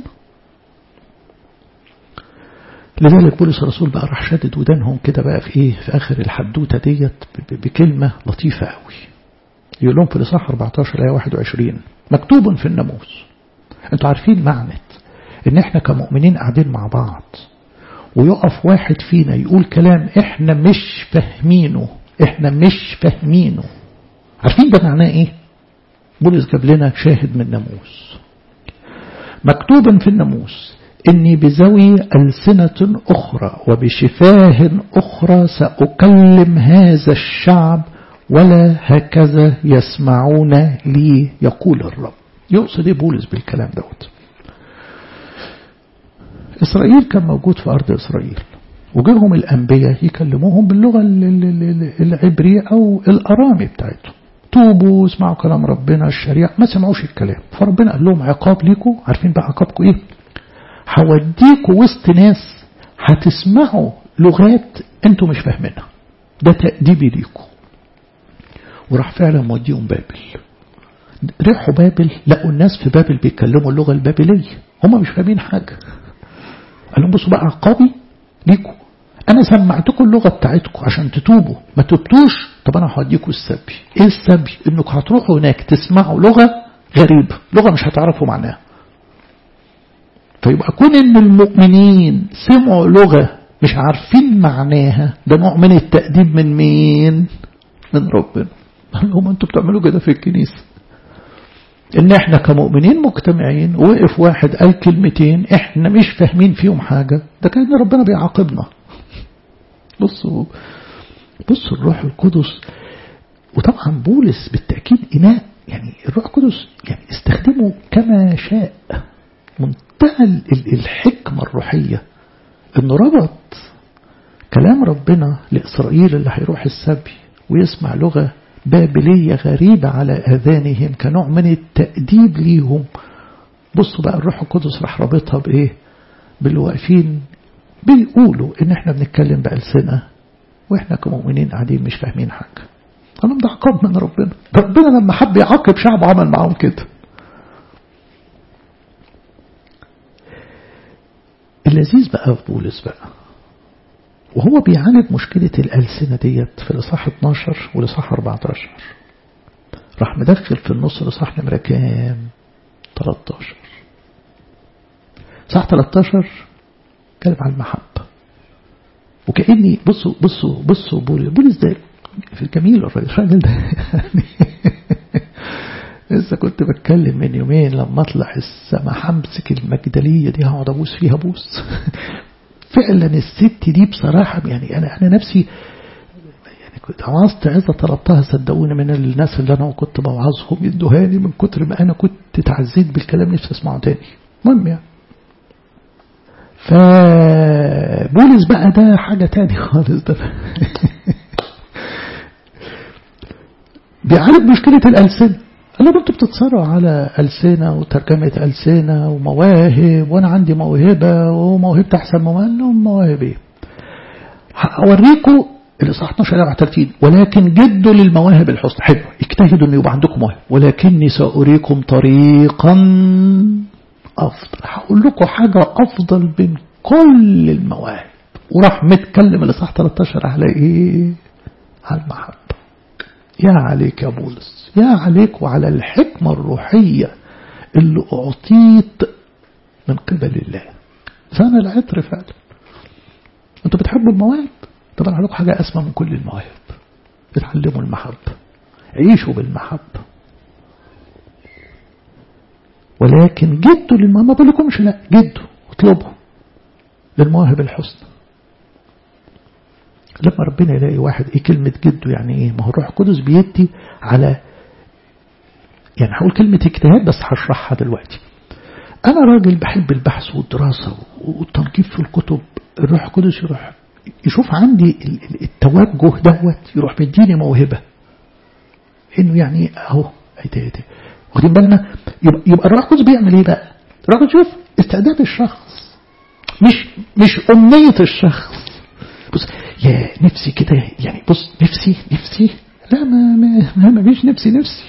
لذلك بولس الرسول بقى راح شدد ودانهم كده بقى في ايه في اخر الحدوته ديت بكلمه لطيفه قوي يقول لهم في الاصحاح 14 ايه 21 مكتوب في الناموس انتوا عارفين معنى ان احنا كمؤمنين قاعدين مع بعض ويقف واحد فينا يقول كلام احنا مش فاهمينه احنا مش فاهمينه عارفين ده معناه ايه بولس جاب لنا شاهد من الناموس مكتوبا في الناموس إني بذوي ألسنة أخرى وبشفاه أخرى سأكلم هذا الشعب ولا هكذا يسمعون لي يقول الرب يقصد ايه بولس بالكلام دوت إسرائيل كان موجود في أرض إسرائيل وجيهم الأنبياء يكلموهم باللغة العبرية أو الأرامي بتاعتهم توبوا اسمعوا كلام ربنا الشريعة ما سمعوش الكلام فربنا قال لهم عقاب ليكم عارفين بقى عقابكم ايه هوديكوا وسط ناس هتسمعوا لغات انتوا مش فاهمينها ده تأديبي ليكم وراح فعلا موديهم بابل ريحوا بابل لقوا الناس في بابل بيتكلموا اللغة البابلية هم مش فاهمين حاجة قال لهم بصوا بقى عقابي ليكم أنا سمعتكم اللغة بتاعتكم عشان تتوبوا ما تبتوش طب أنا هوديكم السبي إيه السبي إنكم هتروحوا هناك تسمعوا لغة غريبة لغة مش هتعرفوا معناها فيبقى كون إن المؤمنين سمعوا لغة مش عارفين معناها ده نوع من التأديب من مين من ربنا قال لهم أنتوا بتعملوا كده في الكنيسة إن إحنا كمؤمنين مجتمعين وقف واحد قال كلمتين إحنا مش فاهمين فيهم حاجة ده كان ربنا بيعاقبنا بصوا بصوا الروح القدس وطبعا بولس بالتأكيد إناء يعني الروح القدس يعني استخدمه كما شاء منتهى الحكمة الروحية انه ربط كلام ربنا لإسرائيل اللي هيروح السبي ويسمع لغة بابلية غريبة على أذانهم كنوع من التأديب ليهم بصوا بقى الروح القدس راح رابطها بإيه باللي واقفين بيقولوا ان احنا بنتكلم بألسنة واحنا كمؤمنين قاعدين مش فاهمين حاجة قالوا ده عقاب من ربنا ربنا لما حب يعاقب شعب عمل معاهم كده اللذيذ بقى في بولس بقى وهو بيعالج مشكلة الألسنة ديت في الإصحاح 12 والإصحاح 14 راح مدخل في النص الإصحاح نمرة كام 13 إصحاح 13 اتكلم عن المحبة وكأني بصوا بصوا بصوا بولس بولس ده في الجميل الراجل ده يعني لسه كنت بتكلم من يومين لما اطلع السما همسك المجدلية دي هقعد ابوس فيها بوس فعلا الست دي بصراحة يعني انا انا نفسي يعني كنت عوزت عزة طلبتها صدقوني من الناس اللي انا كنت بوعظهم يدوهاني من كتر ما انا كنت تعزيت بالكلام نفسي اسمعه تاني المهم يعني فبولس بقى ده حاجة تاني خالص ده بيعالج مشكلة الألسنة قال لهم انتوا بتتصارعوا على ألسنة وترجمة ألسنة ومواهب وأنا عندي موهبة وموهبة أحسن من قال لهم مواهب إيه؟ هوريكم الإصحاح 12 34 ولكن جدوا للمواهب الحسنى حلو اجتهدوا أن يبقى عندكم مواهب ولكني سأريكم طريقا أفضل هقول لكم حاجة أفضل من كل المواهب وراح متكلم الإصحاح 13 على إيه على المحبة يا عليك يا بولس يا عليك وعلى الحكمة الروحية اللي أعطيت من قبل الله فأنا العطر فعلا أنتوا بتحبوا المواهب طب أنا لكم حاجة أسمى من كل المواهب اتعلموا المحبة عيشوا بالمحبة ولكن جدوا للمواهب ما بقولكمش لا جدوا اطلبوا للمواهب الحسنى لما ربنا يلاقي واحد ايه كلمة جده يعني ايه ما هو الروح القدس بيدي على يعني هقول كلمة اجتهاد بس هشرحها دلوقتي انا راجل بحب البحث والدراسة والتنقيب في الكتب الروح القدس يروح يشوف عندي التوجه دوت يروح مديني موهبة انه يعني اهو ايه ده واخدين بالنا يبقى, يبقى الروح القدس بيعمل ايه بقى الروح القدس يشوف استعداد الشخص مش مش امنية الشخص بص يا نفسي كده يعني بص نفسي نفسي لا ما ما ما فيش نفسي نفسي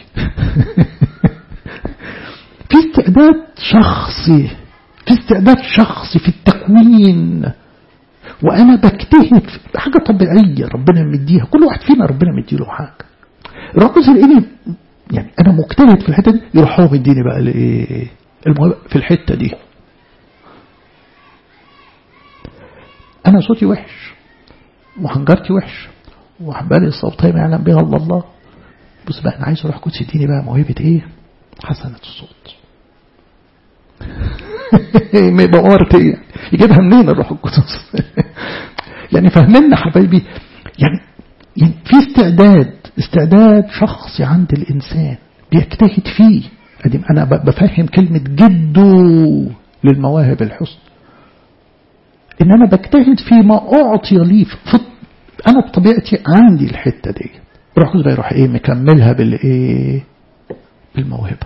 في استعداد شخصي في استعداد شخصي في التكوين وانا بجتهد في حاجه طبيعيه ربنا مديها كل واحد فينا ربنا مديله حاجه الرب يلاقيني يعني انا مجتهد في الحته دي يروح هو مديني بقى الايه في الحته دي انا صوتي وحش وحنجرتي وحش وحبالي الصوتية ما يعلم بها الله الله بص بقى أنا عايز أروح قدس يديني بقى موهبة إيه حسنة الصوت ما يبقى إيه يجيبها منين الروح القدس يعني فهمنا حبايبي يعني, يعني في استعداد استعداد شخصي عند الإنسان بيجتهد فيه أنا بفهم كلمة جده للمواهب الحسن إن أنا بجتهد فيما أعطي لي في أنا بطبيعتي عندي الحتة دي روح قدس يروح إيه مكملها بالإيه بالموهبة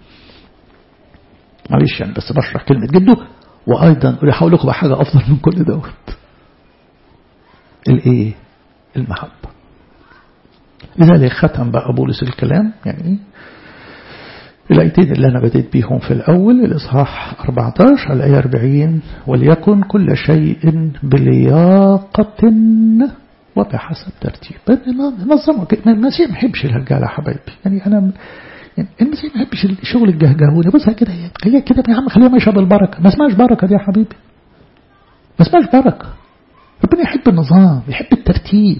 معلش يعني بس بشرح كلمة جده وأيضا هقول لكم حاجة أفضل من كل دوت الإيه المحبة لذلك ختم بقى بولس الكلام يعني الآيتين اللي أنا بديت بيهم في الأول الإصحاح 14 الآية 40 وليكن كل شيء بلياقة وبحسب ترتيب نظموا المسيح ما يحبش الهرجله يا حبايبي يعني أنا يعني المسيح ما يحبش الشغل الجهجهوني بص كده هي كده يا عم خليها ماشيه بالبركه ما اسمهاش بركه دي يا حبيبي ما اسمهاش بركه ربنا يحب النظام يحب الترتيب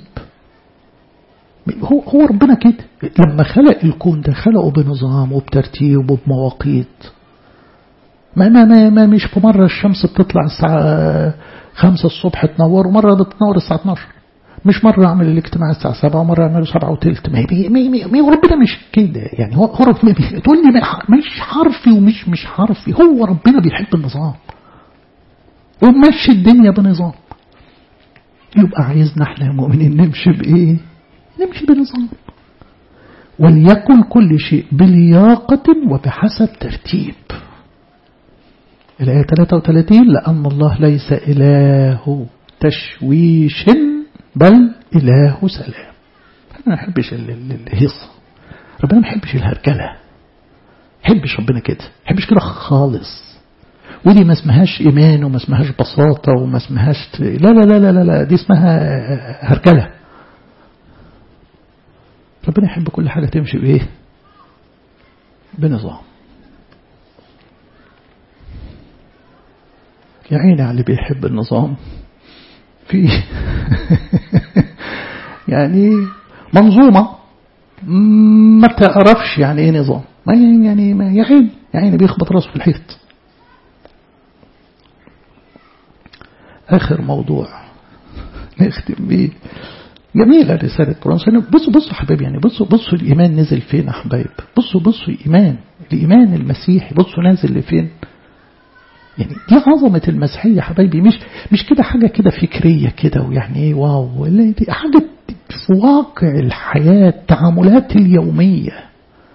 هو هو ربنا كده لما خلق الكون ده خلقه بنظام وبترتيب وبمواقيت ما ما ما, ما مش في مرة الشمس بتطلع الساعة خمسة الصبح تنور ومرة بتنور الساعة 12 مش مرة أعمل الاجتماع الساعة 7 ومرة أعمله 7 وثلث ما ما هو ربنا مش كده يعني هو هو تقول لي مش حرفي ومش مش حرفي هو ربنا بيحب النظام ومشي الدنيا بنظام يبقى عايزنا احنا المؤمنين نمشي بإيه؟ نمشي بنظام وليكن كل شيء بلياقة وبحسب ترتيب الآية 33 لأن الله ليس إله تشويش بل إله سلام أنا ما أحبش الهيصة ربنا ما يحبش الهرجلة يحبش ربنا كده ما يحبش كده خالص ودي ما اسمهاش إيمان وما اسمهاش بساطة وما اسمهاش لا لا لا لا لا دي اسمها هرجلة ربنا يحب كل حاجة تمشي بإيه بنظام يا عيني على اللي بيحب النظام في يعني منظومة ما تعرفش يعني ايه نظام ما يعني ما يا عيني يا عيني بيخبط راسه في الحيط آخر موضوع نختم بيه جميلة رسالة كورنثوس بصوا بصوا حبايبي يعني بصوا بصوا الإيمان نزل فين يا حبايب بصوا بصوا الإيمان الإيمان المسيحي بصوا نازل لفين يعني دي عظمة المسيحية حبايبي مش مش كده حاجة كده فكرية كده ويعني ايه واو دي حاجة في واقع الحياة التعاملات اليومية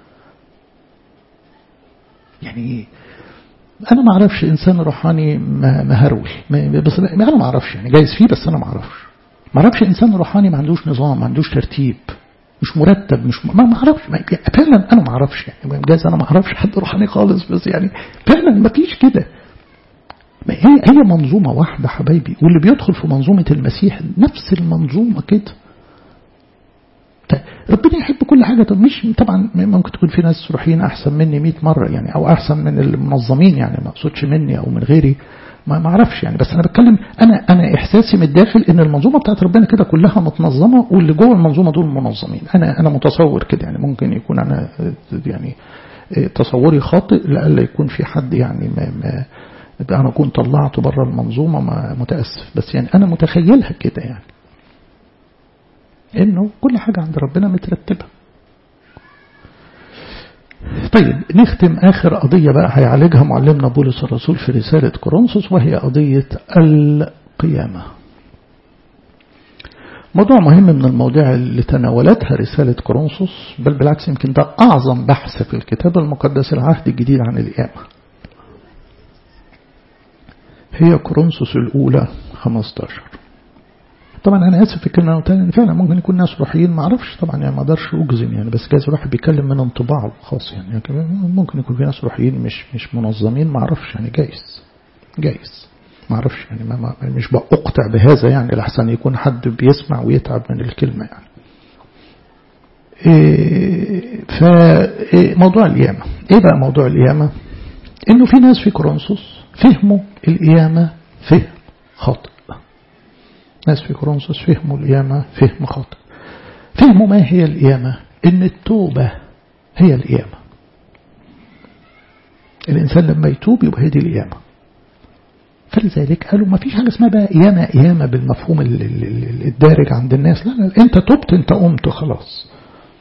يعني أنا ما أعرفش إنسان روحاني مهروي بس أنا ما أعرفش يعني جايز فيه بس أنا ما أعرفش ما اعرفش انسان روحاني ما عندوش نظام ما عندوش ترتيب مش مرتب مش ما ما اعرفش فعلا انا ما اعرفش يعني جايز انا ما اعرفش حد روحاني خالص بس يعني فعلا ما فيش كده هي هي منظومة واحدة حبايبي واللي بيدخل في منظومة المسيح نفس المنظومة كده ربنا يحب كل حاجة طب مش طبعا ممكن تكون في ناس روحيين أحسن مني 100 مرة يعني أو أحسن من المنظمين يعني ما أقصدش مني أو من غيري ما ما اعرفش يعني بس انا بتكلم انا انا احساسي من الداخل ان المنظومه بتاعت ربنا كده كلها متنظمه واللي جوه المنظومه دول منظمين انا انا متصور كده يعني ممكن يكون انا يعني تصوري خاطئ لألا يكون في حد يعني ما, ما انا كنت طلعته بره المنظومه ما متاسف بس يعني انا متخيلها كده يعني انه كل حاجه عند ربنا مترتبه طيب نختم آخر قضية بقى هيعالجها معلمنا بولس الرسول في رسالة كورنثوس وهي قضية القيامة موضوع مهم من المواضيع اللي تناولتها رسالة كورنثوس بل بالعكس يمكن ده أعظم بحث في الكتاب المقدس العهد الجديد عن القيامة هي كورنثوس الأولى 15 طبعا انا اسف في الكلمه انا فعلا ممكن يكون ناس روحيين ما اعرفش طبعا يعني ما اقدرش اجزم يعني بس جايز الواحد بيتكلم من انطباعه الخاص يعني, يعني ممكن يكون في ناس روحيين مش مش منظمين ما اعرفش يعني جايز جايز ما اعرفش يعني ما ما مش بقطع بهذا يعني لحسن يكون حد بيسمع ويتعب من الكلمه يعني إيه فموضوع القيامه ايه بقى موضوع القيامه انه في ناس في كورنثوس فهموا القيامه فهم خاطئ ناس في كورنثوس فهموا القيامة فهم خاطئ فهموا ما هي القيامة إن التوبة هي القيامة الإنسان لما يتوب يبقى هي دي القيامة فلذلك قالوا ما فيش حاجة اسمها بقى قيامة قيامة بالمفهوم الدارج عند الناس لا لا أنت تبت أنت قمت خلاص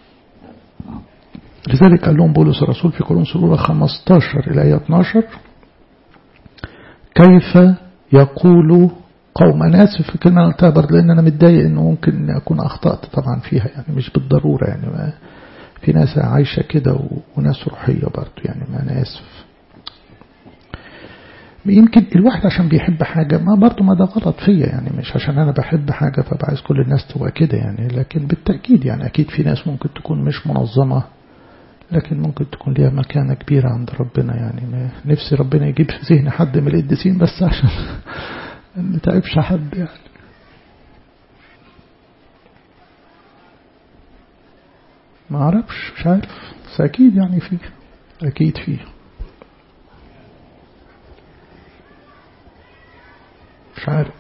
لذلك قال لهم بولس الرسول في كورنثوس الأولى 15 إلى آية 12 كيف يقول قوم أنا آسف في الكلمة أنا قلتها برضه لأن أنا متضايق إنه ممكن أكون أخطأت طبعا فيها يعني مش بالضرورة يعني ما في ناس عايشة كده وناس روحية برضه يعني ما أنا آسف يمكن الواحد عشان بيحب حاجة ما برضه ما ده غلط فيا يعني مش عشان أنا بحب حاجة فبعايز كل الناس تبقى كده يعني لكن بالتأكيد يعني أكيد في ناس ممكن تكون مش منظمة لكن ممكن تكون ليها مكانة كبيرة عند ربنا يعني ما نفسي ربنا يجيب في ذهن حد من القديسين بس عشان ما تعبش حد يعني ما اعرفش مش عارف بس اكيد يعني فيه اكيد فيه مش عارف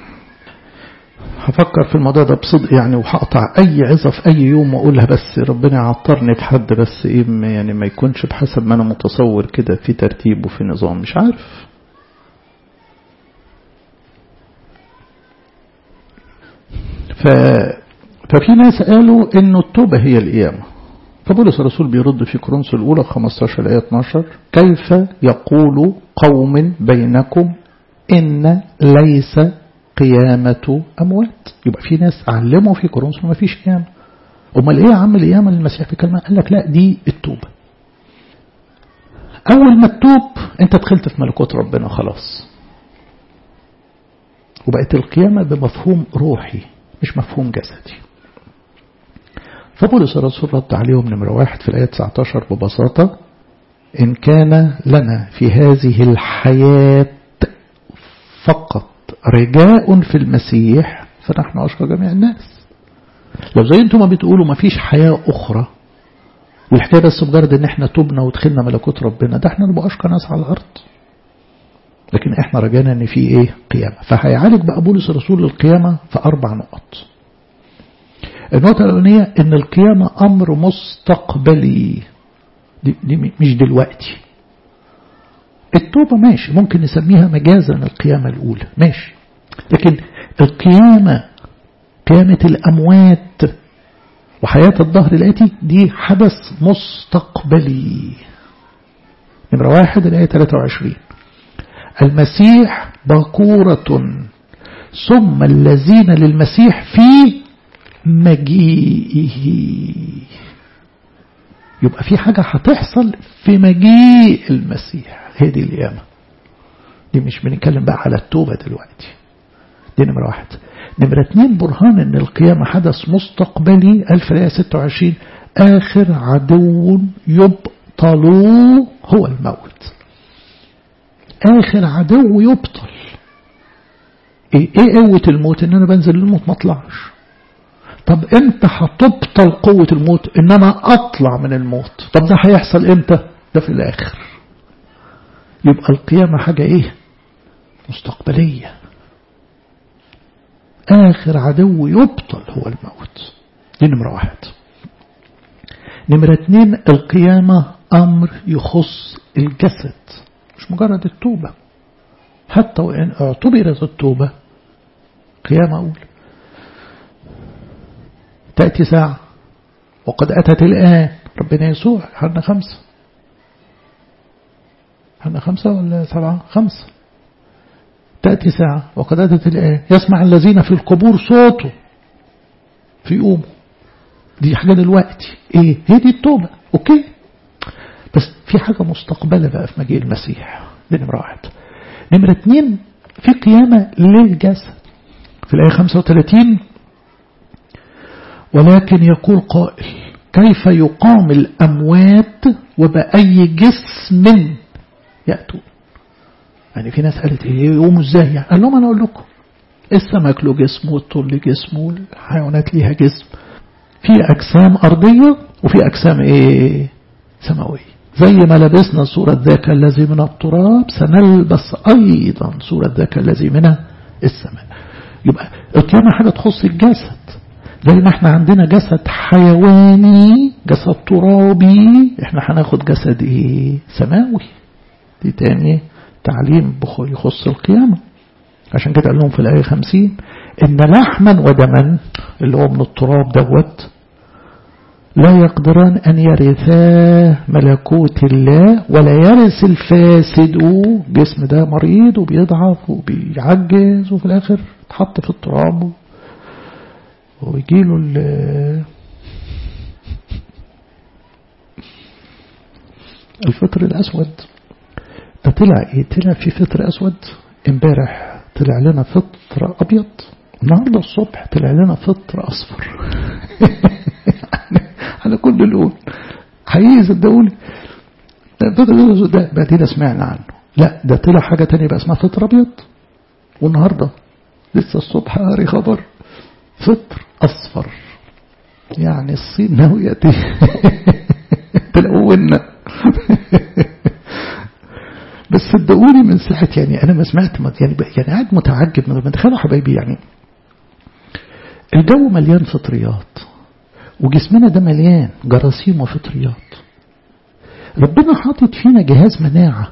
هفكر في الموضوع ده بصدق يعني وهقطع اي عظة في اي يوم واقولها بس ربنا يعطرني بحد بس ايه يعني ما يكونش بحسب ما انا متصور كده في ترتيب وفي نظام مش عارف ف... ففي ناس قالوا انه التوبة هي القيامة فبولس الرسول بيرد في كورنثوس الأولى 15 آية 12 كيف يقول قوم بينكم إن ليس قيامة أموات يبقى في ناس علموا في كورنثوس ما فيش قيامة أمال إيه يا عم القيامة المسيح في كلمة قال لك لا دي التوبة أول ما تتوب أنت دخلت في ملكوت ربنا خلاص وبقت القيامة بمفهوم روحي مش مفهوم جسدي فبولس الرسول رد عليهم نمرة واحد في الآية 19 ببساطة إن كان لنا في هذه الحياة فقط رجاء في المسيح فنحن أشقى جميع الناس لو زي انتم ما بتقولوا ما فيش حياة أخرى والحكاية بس مجرد ان احنا تبنا ودخلنا ملكوت ربنا ده احنا نبقى أشقى ناس على الأرض لكن احنا رجعنا ان في ايه قيامة فهيعالج بقى بولس الرسول القيامة في اربع نقط النقطة الأولانية ان القيامة امر مستقبلي دي, دي مش دلوقتي التوبة ماشي ممكن نسميها مجازا القيامة الأولى ماشي لكن القيامة قيامة الأموات وحياة الظهر الآتي دي حدث مستقبلي نمرة واحد الآية 23 المسيح بكورة ثم الذين للمسيح في مجيئه يبقى في حاجة هتحصل في مجيء المسيح هي دي القيامة دي مش بنتكلم بقى على التوبة دلوقتي دي نمرة واحد نمرة اتنين برهان ان القيامة حدث مستقبلي ألف الآية 26 آخر عدو يبطل هو الموت آخر عدو يبطل ايه ايه قوة الموت ان انا بنزل للموت ما اطلعش طب امتى هتبطل قوة الموت ان انا اطلع من الموت طب ده هيحصل امتى ده في الاخر يبقى القيامة حاجة ايه مستقبلية آخر عدو يبطل هو الموت دي نمرة واحد نمرة اتنين القيامة أمر يخص الجسد مش مجرد التوبة حتى وإن اعتبرت التوبة قيامة أول تأتي ساعة وقد أتت الآن ربنا يسوع حنا خمسة حنا خمسة ولا سبعة خمسة تأتي ساعة وقد أتت الآن يسمع الذين في القبور صوته في يومه دي حاجة دلوقتي ايه هي دي التوبة اوكي بس في حاجة مستقبلة بقى في مجيء المسيح دي نمرة واحد نمرة اتنين في قيامة للجسد في الآية 35 ولكن يقول قائل كيف يقام الأموات وبأي جسم يأتون يعني في ناس قالت ايه يقوموا ازاي يعني قال لهم انا اقول لكم السمك له جسم والطول له جسم والحيوانات ليها جسم في أجسام أرضية وفي أجسام إيه سماوية زي ما لبسنا صورة ذاك الذي من التراب سنلبس أيضا صورة ذاك الذي من السماء يبقى القيامة حاجة تخص الجسد زي ما احنا عندنا جسد حيواني جسد ترابي احنا هناخد جسد ايه سماوي دي تاني تعليم يخص القيامة عشان كده قال لهم في الآية خمسين إن لحما ودما اللي هو من التراب دوت لا يقدران أن يرثا ملكوت الله ولا يرث الفاسد جسم ده مريض وبيضعف وبيعجز وفي الآخر اتحط في التراب ويجيله الفطر الأسود ده طلع ايه طلع في فطر أسود امبارح طلع لنا فطر أبيض النهاردة الصبح طلع لنا فطر أصفر على كل اللون حقيقي صدقوني الفطر الأسود ده بعدين سمعنا عنه لا ده طلع حاجة تانية بقى اسمها فطر أبيض والنهاردة لسه الصبح قاري خبر فطر أصفر يعني الصين ناوية تلونا بس صدقوني من ساعة يعني أنا ما سمعت يعني يعني قاعد متعجب من تخيلوا حبايبي يعني الجو مليان فطريات وجسمنا ده مليان جراثيم وفطريات ربنا حاطط فينا جهاز مناعة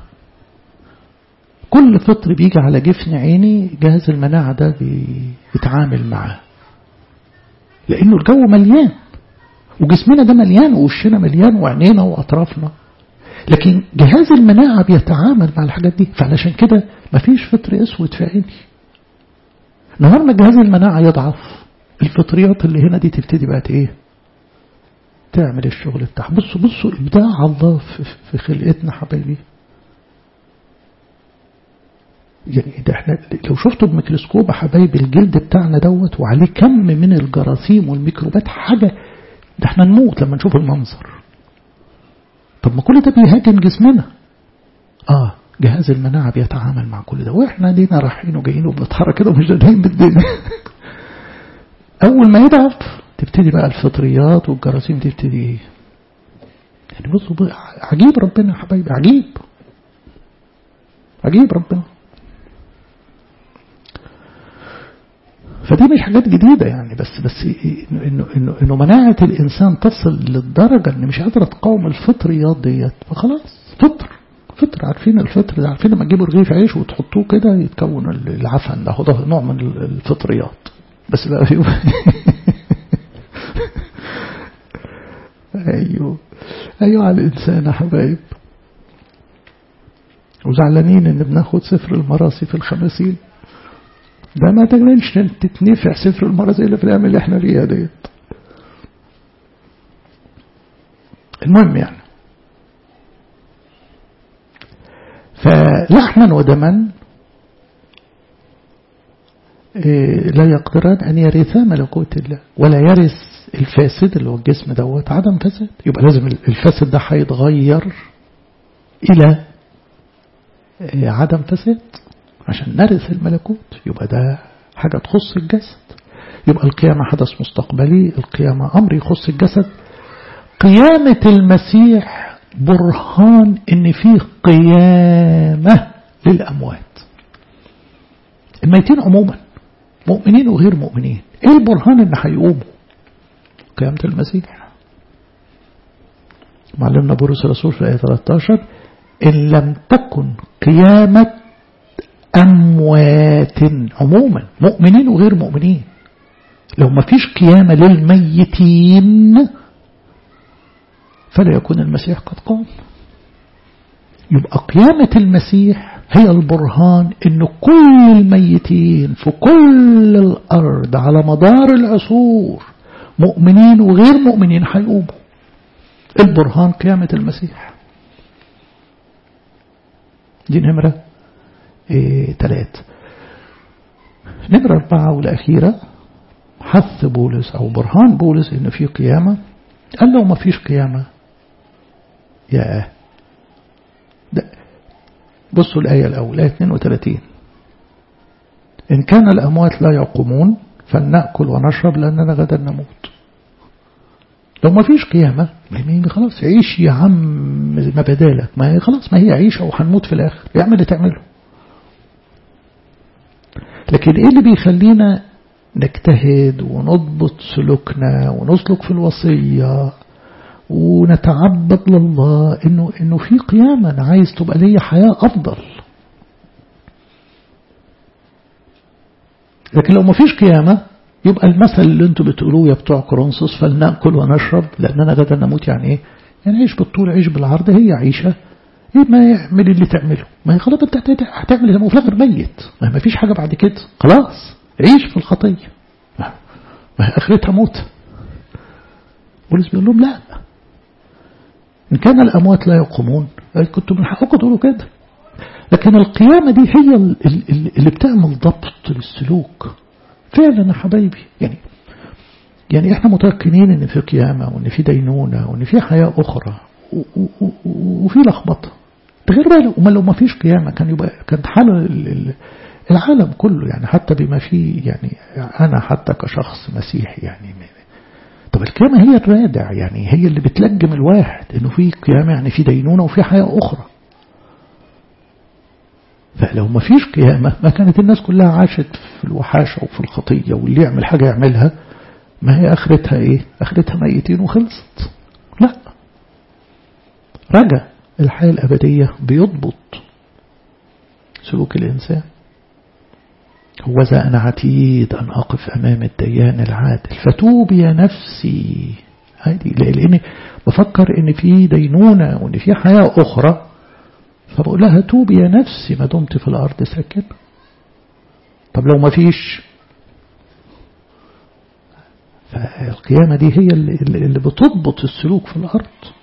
كل فطر بيجي على جفن عيني جهاز المناعة ده بيتعامل معاه لأنه الجو مليان وجسمنا ده مليان ووشنا مليان وعينينا وأطرافنا لكن جهاز المناعة بيتعامل مع الحاجات دي فعلشان كده مفيش فطر اسود في عيني نهار ما جهاز المناعة يضعف الفطريات اللي هنا دي تبتدي بقت ايه تعمل الشغل بتاعها بصوا بصوا ابداع الله في خلقتنا حبايبي يعني ده احنا لو شفتوا بميكروسكوب حبايبي الجلد بتاعنا دوت وعليه كم من الجراثيم والميكروبات حاجة ده احنا نموت لما نشوف المنظر طب ما كل ده بيهاجم جسمنا اه جهاز المناعة بيتعامل مع كل ده واحنا دينا رايحين وجايين وبنتحرك كده ومش دايين بالدنيا اول ما يضعف تبتدي بقى الفطريات والجراثيم تبتدي يعني بصوا عجيب ربنا يا حبايبي عجيب عجيب ربنا فدي مش حاجات جديدة يعني بس بس إنه, إنه, إنه مناعة الإنسان تصل للدرجة إن مش قادرة تقاوم الفطريات ديت فخلاص فطر فطر عارفين الفطر ده عارفين لما تجيبوا رغيف عيش وتحطوه كده يتكون العفن ده ده نوع من الفطريات بس بقى فيه أيوه أيوه على الإنسان يا حبايب وزعلانين إن بناخد سفر المراسي في الخمسين ده ما تقدرش تتنفع سفر المرة زي اللي في الأيام اللي احنا فيها ديت المهم يعني فلحما ودما لا يقدران أن يرثا ملكوت الله ولا يرث الفاسد اللي هو الجسم دوت عدم فساد يبقى لازم الفاسد ده هيتغير إلى عدم فساد عشان نرث الملكوت يبقى ده حاجة تخص الجسد يبقى القيامة حدث مستقبلي القيامة أمر يخص الجسد قيامة المسيح برهان ان فيه قيامة للأموات الميتين عموما مؤمنين وغير مؤمنين ايه البرهان ان هيقوموا قيامة المسيح معلمنا بولس الرسول في الآية 13 إن لم تكن قيامة أموات عموما مؤمنين وغير مؤمنين لو ما فيش قيامة للميتين فلا يكون المسيح قد قام يبقى قيامة المسيح هي البرهان ان كل الميتين في كل الارض على مدار العصور مؤمنين وغير مؤمنين هيقوموا البرهان قيامة المسيح دي نمرة ايه تلات نمرة أربعة والأخيرة حث بولس أو برهان بولس إن في قيامة قال لو ما فيش قيامة يا ده بصوا الآية الأولى 32 إن كان الأموات لا يقومون فلنأكل ونشرب لأننا غدا نموت لو ما فيش قيامة خلاص عيش يا عم ما بدالك ما هي خلاص ما هي عيشة وهنموت في الآخر يعمل اللي تعمله لكن إيه اللي بيخلينا نجتهد ونضبط سلوكنا ونسلك في الوصية ونتعبد لله إنه, إنه في قيامة أنا عايز تبقى لي حياة أفضل لكن لو ما فيش قيامة يبقى المثل اللي انتوا بتقولوه يا بتوع كورنثوس فلنأكل ونشرب لأننا غدا نموت يعني ايه يعني عيش بالطول عيش بالعرض هي عيشة ايه ما يعمل اللي تعمله ما هي خلاص انت هتعمل اللي في الاخر ميت ما فيش حاجة بعد كده خلاص عيش في الخطية ما هي اخرتها موت بولس بيقول لهم لا إن كان الأموات لا يقومون كنتوا من حقكم تقولوا كده لكن القيامة دي هي اللي بتعمل ضبط للسلوك فعلا يا حبايبي يعني يعني احنا متيقنين ان في قيامة وان في دينونة وان في حياة اخرى وفي لخبطة غير بقى امال لو ما فيش قيامة كان يبقى كان حال العالم كله يعني حتى بما فيه يعني انا حتى كشخص مسيحي يعني طب القيامة هي الرادع يعني هي اللي بتلجم الواحد انه في قيامة يعني في دينونة وفي حياة اخرى فلو ما فيش قيامة ما كانت الناس كلها عاشت في الوحاشة وفي الخطية واللي يعمل حاجة يعملها ما هي آخرتها إيه آخرتها ميتين وخلصت لا رجع الحياة الأبدية بيضبط سلوك الإنسان هو ذا أنا عتيد أن أقف أمام الديان العادل فتوب يا نفسي هذه لأني بفكر إن في دينونة وإن في حياة أخرى فبقول لها توبي يا نفسي ما دمت في الأرض ساكن طب لو ما فيش فالقيامة دي هي اللي, اللي بتضبط السلوك في الأرض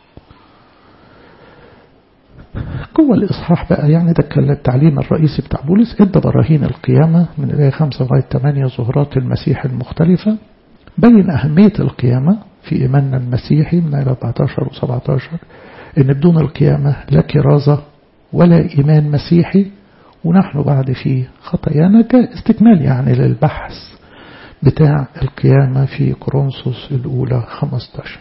جوه الإصحاح بقى يعني ده كان التعليم الرئيسي بتاع بولس ادى براهين القيامة من الآية 5 لغاية 8 ظهورات المسيح المختلفة بين أهمية القيامة في إيماننا المسيحي من آية 14 و 17 إن بدون القيامة لا كرازة ولا إيمان مسيحي ونحن بعد في خطايانا كاستكمال يعني للبحث بتاع القيامة في كورنثوس الأولى 15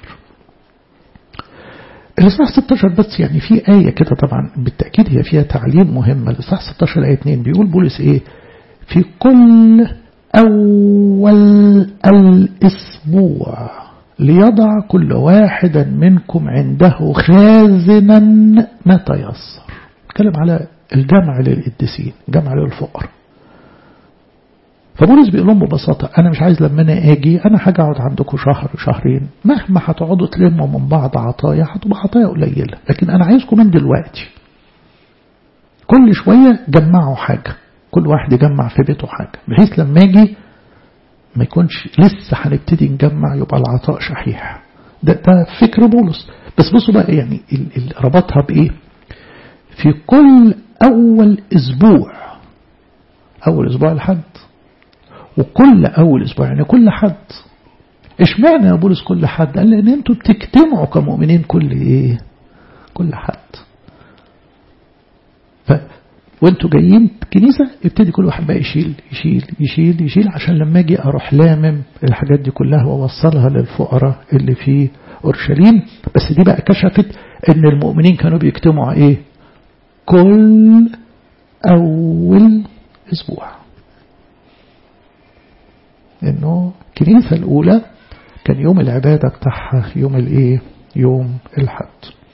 الإصحاح 16 بس يعني في آية كده طبعا بالتأكيد هي فيها تعليم مهمة الإصحاح 16 آية 2 بيقول بولس إيه في كل أول الأسبوع ليضع كل واحد منكم عنده خازنا ما تيسر اتكلم على الجمع للقديسين جمع للفقر فبولس بيقول لهم ببساطة أنا مش عايز لما أنا أجي أنا هقعد عندكم شهر شهرين مهما هتقعدوا تلموا من بعض عطايا هتبقى عطايا قليلة لكن أنا عايزكم من دلوقتي كل شوية جمعوا حاجة كل واحد يجمع في بيته حاجة بحيث لما أجي ما يكونش لسه هنبتدي نجمع يبقى العطاء شحيح ده, ده فكر بولس بس بصوا بقى يعني ربطها بإيه في كل أول أسبوع أول أسبوع الحد وكل أول أسبوع يعني كل حد اشمعنى يا بولس كل حد قال لأن انتوا بتجتمعوا كمؤمنين كل إيه كل حد ف وانتوا جايين كنيسة ابتدي كل واحد بقى يشيل يشيل يشيل يشيل عشان لما اجي اروح لامم الحاجات دي كلها واوصلها للفقراء اللي في اورشليم بس دي بقى كشفت ان المؤمنين كانوا بيجتمعوا ايه كل اول اسبوع انه الكنيسة الاولى كان يوم العبادة بتاعها يوم الايه يوم الحد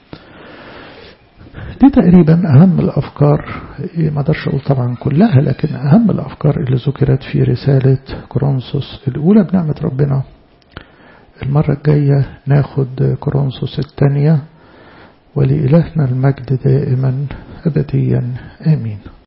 دي تقريبا أهم الأفكار ما اقدرش أقول طبعا كلها لكن أهم الأفكار اللي ذكرت في رسالة كورنثوس الأولى بنعمة ربنا المرة الجاية ناخد كورنثوس الثانية ولإلهنا المجد دائما أبديا آمين